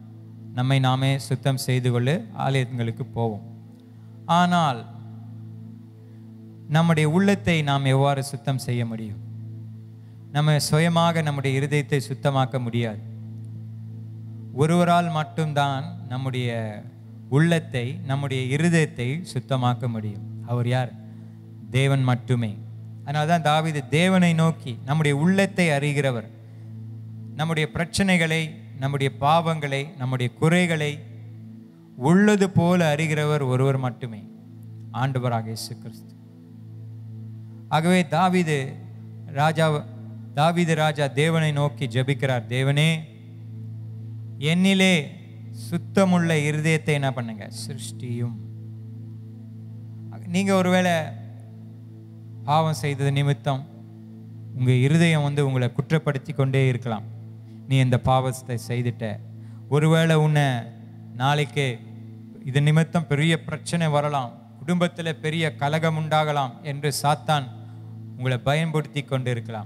நம்மை நாமே சுத்தம் செய்து கொள்ள ஆலயங்களுக்கு போவோம் ஆனால் நம்முடைய உள்ளத்தை நாம் எவ்வாறு சுத்தம் செய்ய முடியும் நம்ம சுயமாக நம்முடைய இருதயத்தை சுத்தமாக்க முடியாது ஒருவரால் மட்டும்தான் நம்முடைய உள்ளத்தை நம்முடைய இருதயத்தை சுத்தமாக்க முடியும் அவர் யார் தேவன் மட்டுமே அதனால தான் தாவீது தேவனை நோக்கி நம்முடைய உள்ளத்தை அறிகிறவர் நம்முடைய பிரச்சனைகளை நம்முடைய பாவங்களை நம்முடைய குறைகளை உள்ளது போல அறிகிறவர் ஒருவர் மட்டுமே ஆண்டவராக இயேசு கிறிஸ்து ஆகவே தாவீது ராஜா தாவீது ராஜா தேவனை நோக்கி ஜெபிக்கிறார் தேவனே என்னிலே சுத்தமுள்ள இருதயத்தை என்ன பண்ணுங்க சிருஷ்டியும் நீங்க ஒருவேளை பாவம் செய்தது நிமித்தம் உங்க இருதயம் வந்து உங்களை குற்றப்படுத்தி கொண்டே இருக்கலாம் நீ இந்த பாவத்தை செய்துட்ட ஒருவேளை உன்னை நாளைக்கு இது நிமித்தம் பெரிய பிரச்சனை வரலாம் குடும்பத்தில் பெரிய கலகம் உண்டாகலாம் என்று சாத்தான் உங்களை பயன்படுத்தி கொண்டு இருக்கலாம்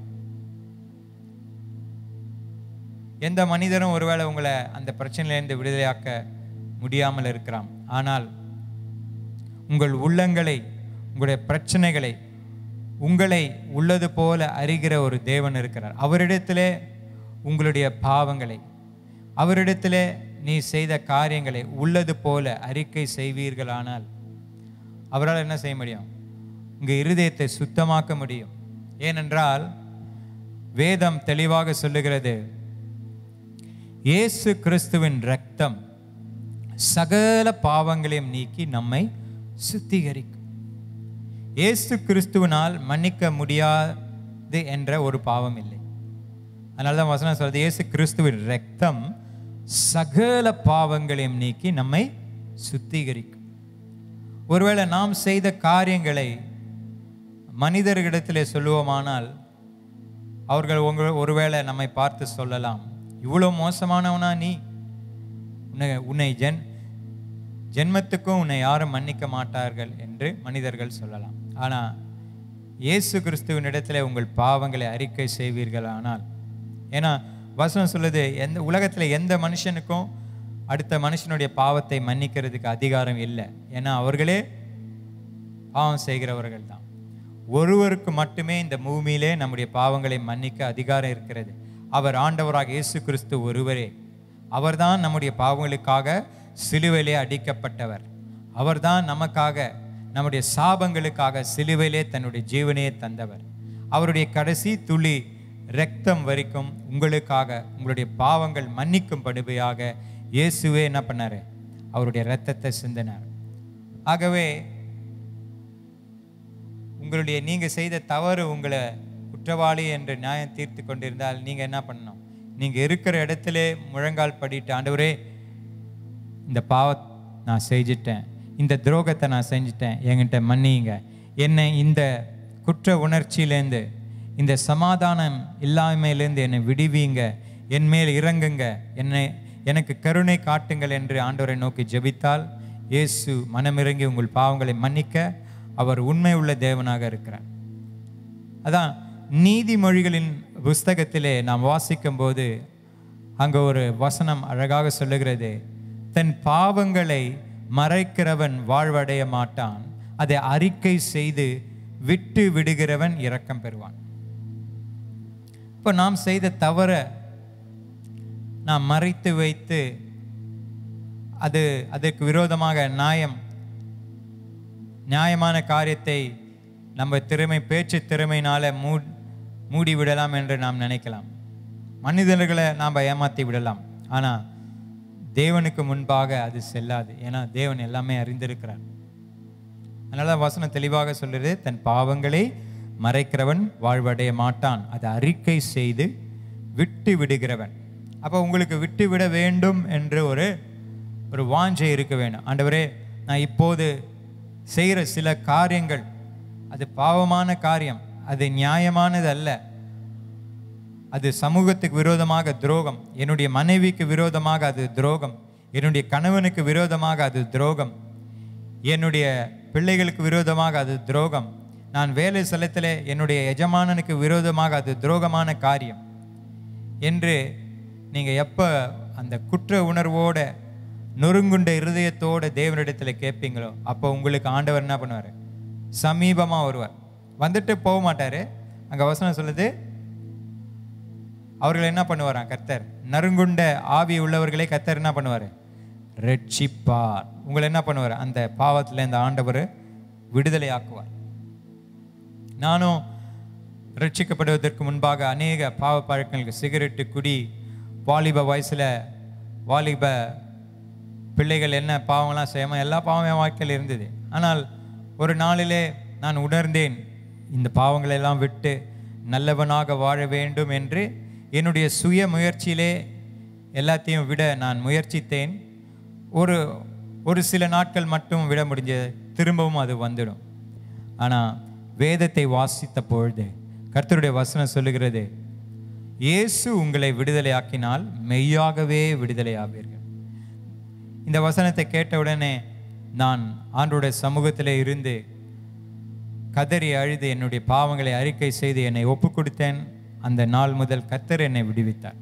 எந்த மனிதரும் ஒருவேளை உங்களை அந்த பிரச்சனையிலிருந்து விடுதலையாக்க முடியாமல் இருக்கலாம் ஆனால் உங்கள் உள்ளங்களை உங்களுடைய பிரச்சனைகளை உங்களை உள்ளது போல அறிகிற ஒரு தேவன் இருக்கிறார் அவரிடத்திலே உங்களுடைய பாவங்களை அவரிடத்திலே நீ செய்த காரியங்களை உள்ளது போல அறிக்கை செய்வீர்களானால் அவரால் என்ன செய்ய முடியும் உங்கள் இருதயத்தை சுத்தமாக்க முடியும் ஏனென்றால் வேதம் தெளிவாக சொல்லுகிறது இயேசு கிறிஸ்துவின் ரத்தம் சகல பாவங்களையும் நீக்கி நம்மை சுத்திகரிக்கும் இயேசு கிறிஸ்துவினால் மன்னிக்க முடியாது என்ற ஒரு பாவம் இல்லை அதனால தான் வசனம் சொல்றது இயேசு கிறிஸ்துவின் ரத்தம் சகல பாவங்களையும் நீக்கி நம்மை சுத்திகரிக்கும் ஒருவேளை நாம் செய்த காரியங்களை மனிதர்களிடத்திலே சொல்லுவோமானால் அவர்கள் உங்கள் ஒருவேளை நம்மை பார்த்து சொல்லலாம் இவ்வளோ மோசமானவனா நீ உன்னை உன்னை ஜென் ஜென்மத்துக்கும் உன்னை யாரும் மன்னிக்க மாட்டார்கள் என்று மனிதர்கள் சொல்லலாம் ஆனால் இயேசு கிறிஸ்துவின் இடத்துல உங்கள் பாவங்களை அறிக்கை செய்வீர்கள் ஆனால் ஏன்னா வசனம் சொல்லுது எந்த உலகத்தில் எந்த மனுஷனுக்கும் அடுத்த மனுஷனுடைய பாவத்தை மன்னிக்கிறதுக்கு அதிகாரம் இல்லை ஏன்னா அவர்களே பாவம் செய்கிறவர்கள் தான் ஒருவருக்கு மட்டுமே இந்த பூமியிலே நம்முடைய பாவங்களை மன்னிக்க அதிகாரம் இருக்கிறது அவர் ஆண்டவராக இயேசு கிறிஸ்து ஒருவரே அவர்தான் நம்முடைய பாவங்களுக்காக சிலுவையிலே அடிக்கப்பட்டவர் அவர்தான் நமக்காக நம்முடைய சாபங்களுக்காக சிலுவையிலே தன்னுடைய ஜீவனையே தந்தவர் அவருடைய கடைசி துளி இரத்தம் வரைக்கும் உங்களுக்காக உங்களுடைய பாவங்கள் மன்னிக்கும் படுபையாக இயேசுவே என்ன பண்ணாரு அவருடைய இரத்தத்தை சிந்தினார் ஆகவே உங்களுடைய நீங்க செய்த தவறு உங்களை குற்றவாளி என்று நியாயம் தீர்த்து கொண்டிருந்தால் நீங்க என்ன பண்ணணும் நீங்க இருக்கிற இடத்திலே முழங்கால் படிட்டு ஆண்டவரே இந்த பாவ நான் செஞ்சிட்டேன் இந்த துரோகத்தை நான் செஞ்சிட்டேன் என்கிட்ட மன்னிங்க என்னை இந்த குற்ற உணர்ச்சியிலேருந்து இந்த சமாதானம் இல்லாமையிலேருந்து என்னை விடுவீங்க என் மேல் இறங்குங்க என்னை எனக்கு கருணை காட்டுங்கள் என்று ஆண்டவரை நோக்கி ஜெபித்தால் இயேசு மனமிறங்கி உங்கள் பாவங்களை மன்னிக்க அவர் உண்மை உள்ள தேவனாக இருக்கிறார் அதான் நீதிமொழிகளின் புஸ்தகத்திலே நாம் வாசிக்கும் போது அங்கே ஒரு வசனம் அழகாக சொல்லுகிறது தன் பாவங்களை மறைக்கிறவன் வாழ்வடைய மாட்டான் அதை அறிக்கை செய்து விட்டு விடுகிறவன் இரக்கம் பெறுவான் இப்போ நாம் செய்த தவற நாம் மறைத்து வைத்து அது அதற்கு விரோதமாக நியாயம் நியாயமான காரியத்தை நம்ம திறமை பேச்சு திறமையினால மூ மூடி விடலாம் என்று நாம் நினைக்கலாம் மனிதர்களை நாம் ஏமாற்றி விடலாம் ஆனால் தேவனுக்கு முன்பாக அது செல்லாது ஏன்னா தேவன் எல்லாமே அறிந்திருக்கிறார் அதனால வசனம் தெளிவாக சொல்லுது தன் பாவங்களை மறைக்கிறவன் வாழ்வடைய மாட்டான் அதை அறிக்கை செய்து விட்டு விடுகிறவன் அப்போ உங்களுக்கு விட்டு விட வேண்டும் என்று ஒரு ஒரு வாஞ்சை இருக்க வேண்டும் ஆண்டவரே நான் இப்போது செய்கிற சில காரியங்கள் அது பாவமான காரியம் அது நியாயமானது அல்ல அது சமூகத்துக்கு விரோதமாக துரோகம் என்னுடைய மனைவிக்கு விரோதமாக அது துரோகம் என்னுடைய கணவனுக்கு விரோதமாக அது துரோகம் என்னுடைய பிள்ளைகளுக்கு விரோதமாக அது துரோகம் நான் வேலை ஸ்தலத்தில் என்னுடைய எஜமானனுக்கு விரோதமாக அது துரோகமான காரியம் என்று நீங்கள் எப்போ அந்த குற்ற உணர்வோட நொறுங்குண்ட இருதயத்தோட தேவனிடத்தில் கேட்பீங்களோ அப்போ உங்களுக்கு ஆண்டவர் என்ன பண்ணுவார் சமீபமாக வருவார் வந்துட்டு போக மாட்டார் அங்கே வசனம் சொல்லுது அவர்கள் என்ன பண்ணுவாராம் கர்த்தர் நறுங்குண்ட ஆவி உள்ளவர்களை கர்த்தர் என்ன பண்ணுவார் ரட்சிப்பார் உங்களை என்ன பண்ணுவார் அந்த பாவத்தில் இந்த ஆண்டவர் விடுதலை ஆக்குவார் நானும் ரட்சிக்கப்படுவதற்கு முன்பாக அநேக பாவ பழக்கங்களுக்கு சிகரெட்டு குடி வாலிப வயசில் வாலிப பிள்ளைகள் என்ன பாவம்லாம் செய்யாமல் எல்லா பாவம் என் வாழ்க்கையில் இருந்தது ஆனால் ஒரு நாளிலே நான் உணர்ந்தேன் இந்த பாவங்களை எல்லாம் விட்டு நல்லவனாக வாழ வேண்டும் என்று என்னுடைய சுய முயற்சியிலே எல்லாத்தையும் விட நான் முயற்சித்தேன் ஒரு ஒரு சில நாட்கள் மட்டும் விட முடிஞ்சது திரும்பவும் அது வந்துடும் ஆனால் வேதத்தை வாசித்த பொழுது கர்த்தருடைய வசனம் சொல்லுகிறது இயேசு உங்களை விடுதலையாக்கினால் மெய்யாகவே விடுதலையாவீர்கள் இந்த வசனத்தை கேட்ட உடனே நான் ஆண்டோட சமூகத்தில் இருந்து கதறி அழுது என்னுடைய பாவங்களை அறிக்கை செய்து என்னை ஒப்பு கொடுத்தேன் அந்த நாள் முதல் கத்தர் என்னை விடுவித்தார்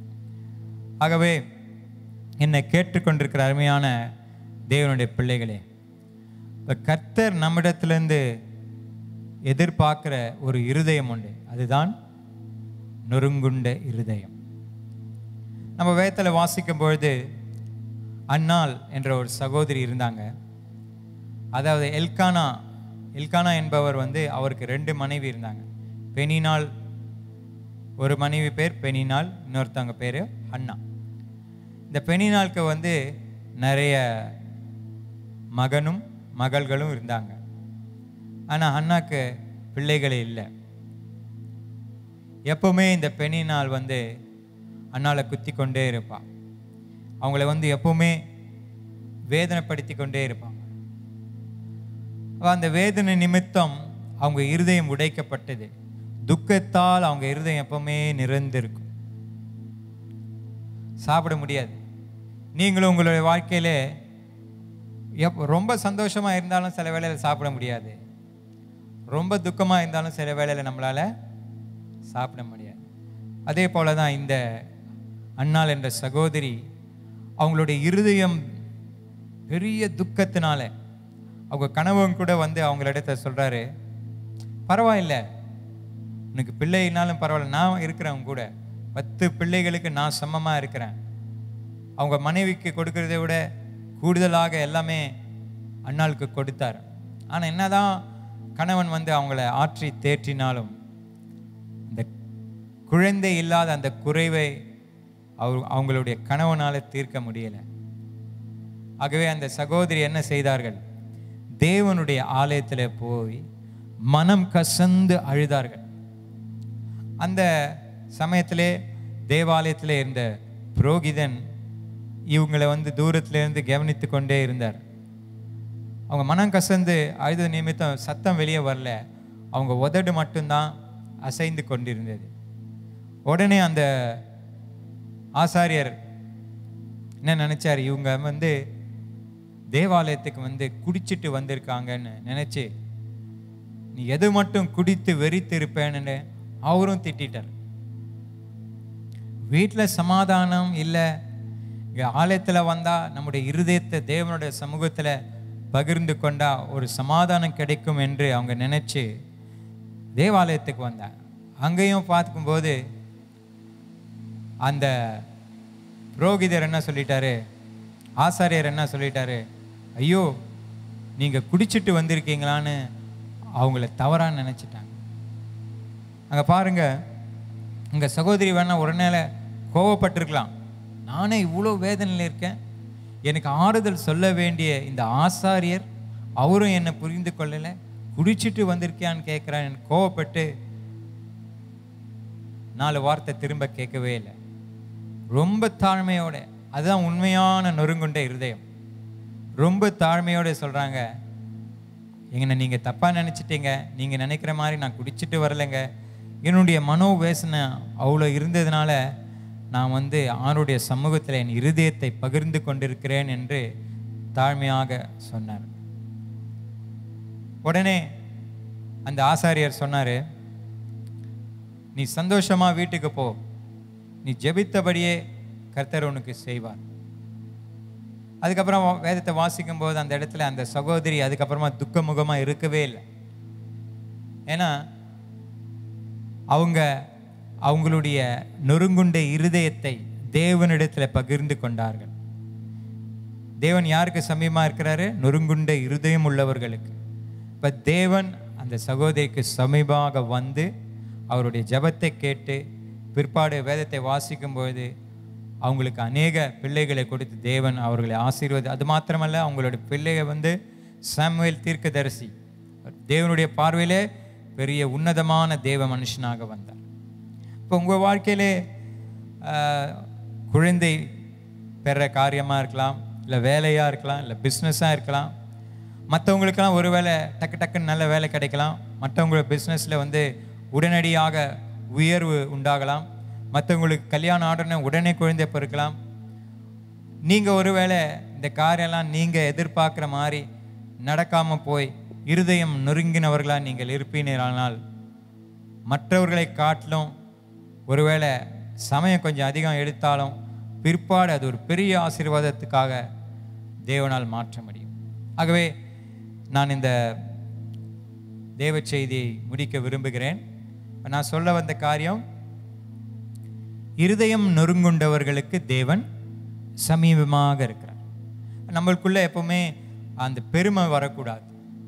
ஆகவே என்னை கேட்டுக்கொண்டிருக்கிற அருமையான தேவனுடைய பிள்ளைகளே இப்போ கர்த்தர் நம்மிடத்திலிருந்து எதிர்பார்க்கிற ஒரு இருதயம் உண்டு அதுதான் நொறுங்குண்ட இருதயம் நம்ம வேதத்தில் வாசிக்கும் பொழுது அன்னாள் என்ற ஒரு சகோதரி இருந்தாங்க அதாவது எல்கானா எல்கானா என்பவர் வந்து அவருக்கு ரெண்டு மனைவி இருந்தாங்க பெனினாள் ஒரு மனைவி பேர் பெனினாள் இன்னொருத்தவங்க பேர் அண்ணா இந்த பெனினாளுக்கு வந்து நிறைய மகனும் மகள்களும் இருந்தாங்க ஆனால் அண்ணாக்கு பிள்ளைகளே இல்லை எப்பவுமே இந்த பெண்ணினால் வந்து அண்ணாளை குத்தி கொண்டே இருப்பான் அவங்கள வந்து எப்பவுமே வேதனைப்படுத்தி கொண்டே இருப்பாங்க அப்ப அந்த வேதனை நிமித்தம் அவங்க இருதயம் உடைக்கப்பட்டது துக்கத்தால் அவங்க இருதயம் எப்பவுமே நிறைந்திருக்கும் சாப்பிட முடியாது நீங்களும் உங்களுடைய வாழ்க்கையில எப் ரொம்ப சந்தோஷமா இருந்தாலும் சில வேளையில் சாப்பிட முடியாது ரொம்ப துக்கமா இருந்தாலும் சில வேளையில் நம்மளால சாப்பிட முடியாது அதே போல தான் இந்த அண்ணாள் என்ற சகோதரி அவங்களுடைய இருதயம் பெரிய துக்கத்தினால அவங்க கணவன் கூட வந்து அவங்களிடத்த சொல்றாரு பரவாயில்ல உனக்கு பிள்ளைனாலும் பரவாயில்ல நான் இருக்கிறேன் உன் கூட பத்து பிள்ளைகளுக்கு நான் சமமாக இருக்கிறேன் அவங்க மனைவிக்கு கொடுக்கறதை விட கூடுதலாக எல்லாமே அண்ணாளுக்கு கொடுத்தார் ஆனால் என்னதான் கணவன் வந்து அவங்கள ஆற்றி தேற்றினாலும் இந்த குழந்தை இல்லாத அந்த குறைவை அவர் அவங்களுடைய கணவனால தீர்க்க முடியல ஆகவே அந்த சகோதரி என்ன செய்தார்கள் தேவனுடைய ஆலயத்தில் போய் மனம் கசந்து அழுதார்கள் அந்த சமயத்திலே தேவாலயத்தில் இருந்த புரோகிதன் இவங்களை வந்து தூரத்துல இருந்து கவனித்து கொண்டே இருந்தார் அவங்க மனம் கசந்து அழுத நிமித்தம் சத்தம் வெளியே வரல அவங்க உதடு மட்டும்தான் அசைந்து கொண்டிருந்தது உடனே அந்த ஆசாரியர் என்ன நினைச்சார் இவங்க வந்து தேவாலயத்துக்கு வந்து குடிச்சிட்டு வந்திருக்காங்கன்னு நினைச்சு நீ எது மட்டும் குடித்து வெறித்து இருப்பேன்னு அவரும் திட்டிட்டார் வீட்டில் சமாதானம் இல்லை இங்கே ஆலயத்தில் வந்தால் நம்முடைய இருதயத்தை தேவனுடைய சமூகத்தில் பகிர்ந்து கொண்டா ஒரு சமாதானம் கிடைக்கும் என்று அவங்க நினைச்சு தேவாலயத்துக்கு வந்தாங்க அங்கேயும் பார்க்கும்போது அந்த புரோகிதர் என்ன சொல்லிட்டாரு ஆசாரியர் என்ன சொல்லிட்டாரு ஐயோ நீங்கள் குடிச்சிட்டு வந்திருக்கீங்களான்னு அவங்கள தவறாக நினச்சிட்டாங்க அங்கே பாருங்க உங்க சகோதரி வேணா உடனே கோவப்பட்டிருக்கலாம் நானே இவ்வளோ வேதனையில் இருக்கேன் எனக்கு ஆறுதல் சொல்ல வேண்டிய இந்த ஆசாரியர் அவரும் என்னை புரிந்து கொள்ளலை குடிச்சிட்டு வந்திருக்கியான்னு கேட்குறான் எனக்கு கோவப்பட்டு நாலு வார்த்தை திரும்ப கேட்கவே இல்லை ரொம்ப தாழ்மையோட அதுதான் உண்மையான நொறுங்குண்ட இருதயம் ரொம்ப தாழ்மையோட சொல்கிறாங்க எங்கனை நீங்கள் தப்பாக நினச்சிட்டீங்க நீங்கள் நினைக்கிற மாதிரி நான் குடிச்சிட்டு வரலைங்க என்னுடைய மனோவேசனை அவ்வளோ இருந்ததுனால நான் வந்து ஆணுடைய சமூகத்தில் என் இருதயத்தை பகிர்ந்து கொண்டிருக்கிறேன் என்று தாழ்மையாக சொன்னார் உடனே அந்த ஆசாரியர் சொன்னார் நீ சந்தோஷமா வீட்டுக்கு போ நீ ஜெபித்தபடியே கர்த்தர் உனக்கு செய்வார் அதுக்கப்புறம் வேதத்தை வாசிக்கும் போது அந்த இடத்துல அந்த சகோதரி அதுக்கப்புறமா துக்கமுகமாக இருக்கவே இல்லை ஏன்னா அவங்க அவங்களுடைய நொறுங்குண்ட இருதயத்தை தேவனிடத்தில் பகிர்ந்து கொண்டார்கள் தேவன் யாருக்கு சமீபமாக இருக்கிறாரு நொறுங்குண்ட இருதயம் உள்ளவர்களுக்கு இப்போ தேவன் அந்த சகோதரிக்கு சமீபமாக வந்து அவருடைய ஜெபத்தை கேட்டு பிற்பாடு வேதத்தை வாசிக்கும்போது அவங்களுக்கு அநேக பிள்ளைகளை கொடுத்து தேவன் அவர்களை ஆசீர்வதி அது மாத்திரமல்ல அவங்களுடைய பிள்ளைகள் வந்து சாமுவேல் தீர்க்கதரிசி தேவனுடைய பார்வையிலே பெரிய உன்னதமான தேவ மனுஷனாக வந்தார் இப்போ உங்கள் வாழ்க்கையிலே ஆஹ், குழந்தை பெற காரியமாக இருக்கலாம் இல்லை வேலையாக இருக்கலாம் இல்லை பிஸ்னஸாக இருக்கலாம் மற்றவங்களுக்கெல்லாம் ஒருவேளை டக்கு டக்குன்னு நல்ல வேலை கிடைக்கலாம் மற்றவங்களோட பிஸ்னஸில் வந்து உடனடியாக உயர்வு உண்டாகலாம் மற்றவங்களுக்கு கல்யாணம் ஆடனே உடனே குழந்தை பிறக்கலாம் நீங்கள் ஒருவேளை இந்த காரியெல்லாம் நீங்கள் எதிர்பார்க்குற மாதிரி நடக்காமல் போய் இருதயம் நொறுங்கினவர்களாக நீங்கள் இருப்பீனரானால் மற்றவர்களை காட்டிலும் ஒருவேளை சமயம் கொஞ்சம் அதிகம் எடுத்தாலும் பிற்பாடு அது ஒரு பெரிய ஆசீர்வாதத்துக்காக தேவனால் மாற்ற முடியும் ஆகவே நான் இந்த தேவ செய்தியை முடிக்க விரும்புகிறேன் இப்ப நான் சொல்ல வந்த காரியம் இருதயம் நொறுங்குண்டவர்களுக்கு தேவன் சமீபமாக இருக்கிறார் நம்மளுக்குள்ள எப்பவுமே அந்த பெருமை வரக்கூடாது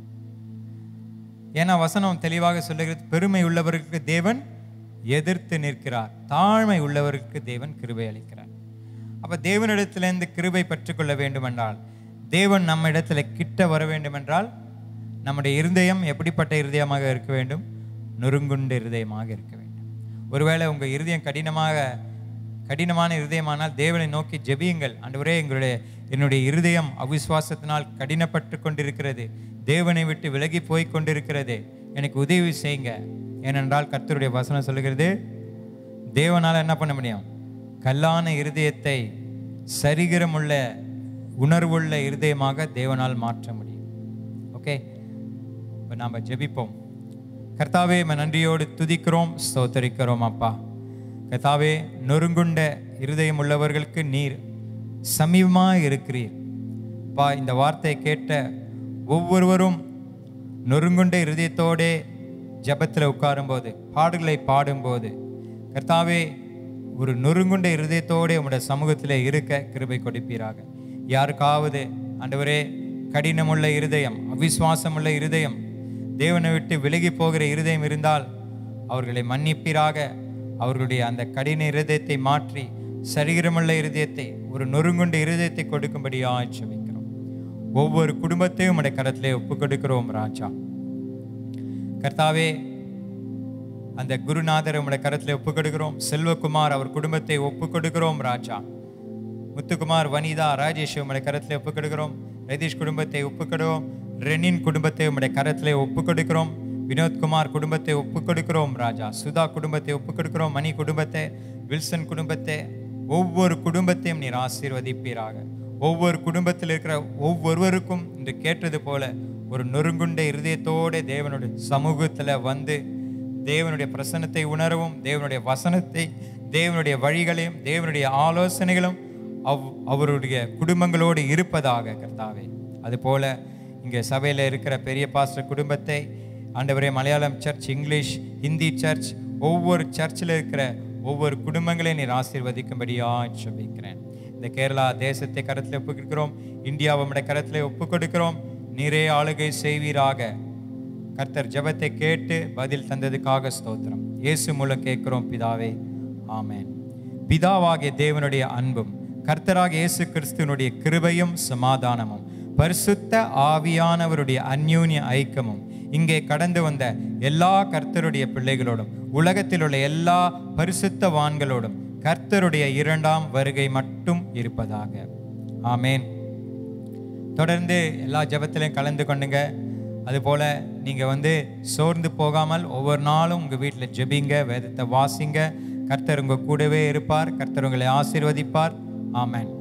ஏன்னா வசனம் தெளிவாக சொல்லுகிறது பெருமை உள்ளவர்களுக்கு தேவன் எதிர்த்து நிற்கிறார் தாழ்மை உள்ளவர்களுக்கு தேவன் கிருபை அளிக்கிறார் அப்ப தேவனிடத்திலிருந்து கிருபை பெற்றுக்கொள்ள வேண்டுமென்றால் தேவன் நம்ம இடத்துல கிட்ட வர வேண்டுமென்றால் நம்முடைய இருதயம் எப்படிப்பட்ட இருதயமாக இருக்க வேண்டும் நொறுங்குண்ட இருதயமாக இருக்க வேண்டும் ஒருவேளை உங்க இருதயம் கடினமாக கடினமான இருதயமானால் தேவனை நோக்கி ஜெபியுங்கள் ஆண்டவரே எங்களுடைய என்னுடைய இருதயம் அவிசுவாசத்தினால் கடினப்பட்டு கொண்டிருக்கிறது தேவனை விட்டு விலகி போய் கொண்டிருக்கிறது எனக்கு உதவி செய்யுங்க ஏனென்றால் கர்த்தருடைய வசனம் சொல்லுகிறது தேவனால் என்ன பண்ண முடியும் கல்லான இருதயத்தை சரிகிரமுள்ள உணர்வுள்ள இருதயமாக தேவனால் மாற்ற முடியும் ஓகே இப்போ நாம் ஜெபிப்போம் கர்த்தாவே உம்மை நன்றியோடு துதிக்கிறோம் ஸ்தோத்தரிக்கிறோம் அப்பா கர்த்தாவே நொறுங்குண்ட இருதயம் உள்ளவர்களுக்கு நீர் சமீபமாக இருக்கிறீர் அப்பா இந்த வார்த்தையை கேட்ட ஒவ்வொருவரும் நொறுங்குண்ட இருதயத்தோடே ஜெபத்தில் உட்காரும்போது பாடல்களை பாடும்போது கர்த்தாவே ஒரு நொறுங்குண்ட இருதயத்தோடே உம்முடைய சமூகத்தில் இருக்க கிருபை கொடுப்பீராக யாருக்காவது ஆண்டவரே கடினமுள்ள இருதயம் அவிசுவாசமுள்ள இருதயம் தேவனை விட்டு விலகி போகிற இருதயம் இருந்தால் அவர்களை மன்னிப்பீராக அவர்களுடைய அந்த கடின இருதயத்தை மாற்றி சரீரமுள்ள இருதயத்தை ஒரு நொறுங்குண்ட இருதயத்தை கொடுக்கும்படியாக ஜெபிக்கிறோம் ஒவ்வொரு குடும்பத்தையும் உம்முடைய கரத்திலே ஒப்புக் கொடுக்கிறோம் ராஜா கர்த்தாவே அந்த குருநாதர் உம்முடைய கரத்தில் ஒப்புக் கொடுக்கிறோம் செல்வகுமார் அவர் குடும்பத்தை ஒப்புக் கொடுக்கிறோம் ராஜா முத்துக்குமார் வனிதா ராஜேஷ் உம்முடைய கரத்தில் ஒப்புக் கொடுக்கிறோம் ரதீஷ் குடும்பத்தை ஒப்புக் கொடுக்கிறோம் ரெனின் குடும்பத்தை உம்முடைய கரத்தில் ஒப்புக் கொடுக்கிறோம் வினோத்குமார் குடும்பத்தை ஒப்புக் கொடுக்கிறோம் ராஜா சுதா குடும்பத்தை ஒப்புக் கொடுக்கிறோம் மணி குடும்பத்தை வில்சன் குடும்பத்தை ஒவ்வொரு குடும்பத்தையும் நீர் ஆசீர்வதிப்பீராக ஒவ்வொரு குடும்பத்தில் இருக்கிற ஒவ்வொருவருக்கும் இன்று கேட்டது போல ஒரு நொறுங்குண்ட இருதயத்தோட தேவனுடைய சமூகத்தில் வந்து தேவனுடைய பிரசன்னத்தை உணரவும் தேவனுடைய வசனத்தை தேவனுடைய வழிகளையும் தேவனுடைய ஆலோசனைகளும் அவ் அவருடைய குடும்பங்களோடு இருப்பதாக கர்த்தாவே அதுபோல இங்கே சபையில் இருக்கிற பெரிய பாஸ்டர் குடும்பத்தை ஆண்டவரே Malayalam church English Hindi church ஒவ்வொரு சர்ச்சில் இருக்கிற ஒவ்வொரு குடும்பங்களையும் நீர் ஆசீர்வதிக்கும்படியாக ஜெபிக்கிறேன் இந்த கேரளா தேசத்தை கரத்தில் ஒப்புக் கொடுக்கிறோம் இந்தியாவை நம்முடைய கரத்தில் ஒப்புக் கொடுக்கிறோம் நீரே ஆளுகை செய்வீராக கர்த்தர் ஜெபத்தை கேட்டு பதில் தந்ததுக்காக ஸ்தோத்திரம் இயேசு மூலம் கேட்கிறோம் பிதாவே ஆமென் பிதாவாகிய தேவனுடைய அன்பும் கர்த்தராக இயேசு கிறிஸ்துவனுடைய கிருபையும் சமாதானமும் பரிசுத்த ஆவியானவருடைய அந்யூன்ய ஐக்கியமும் இங்கே கடந்து வந்த எல்லா கர்த்தருடைய பிள்ளைகளோடும் உலகத்தில் உள்ள எல்லா பரிசுத்தவான்களோடும் கர்த்தருடைய இரண்டாம் வருகை மட்டும் இருப்பதாக ஆமென் தொடர்ந்து எல்லா ஜெபத்திலையும் கலந்து கொண்டுங்க அதுபோல் நீங்கள் வந்து சோர்ந்து போகாமல் ஒவ்வொரு நாளும் உங்கள் வீட்டில் ஜெபிங்க வேதத்தை வாசிங்க கர்த்தர் உங்கள் கூடவே இருப்பார் கர்த்தர் உங்களை ஆசீர்வதிப்பார் ஆமென்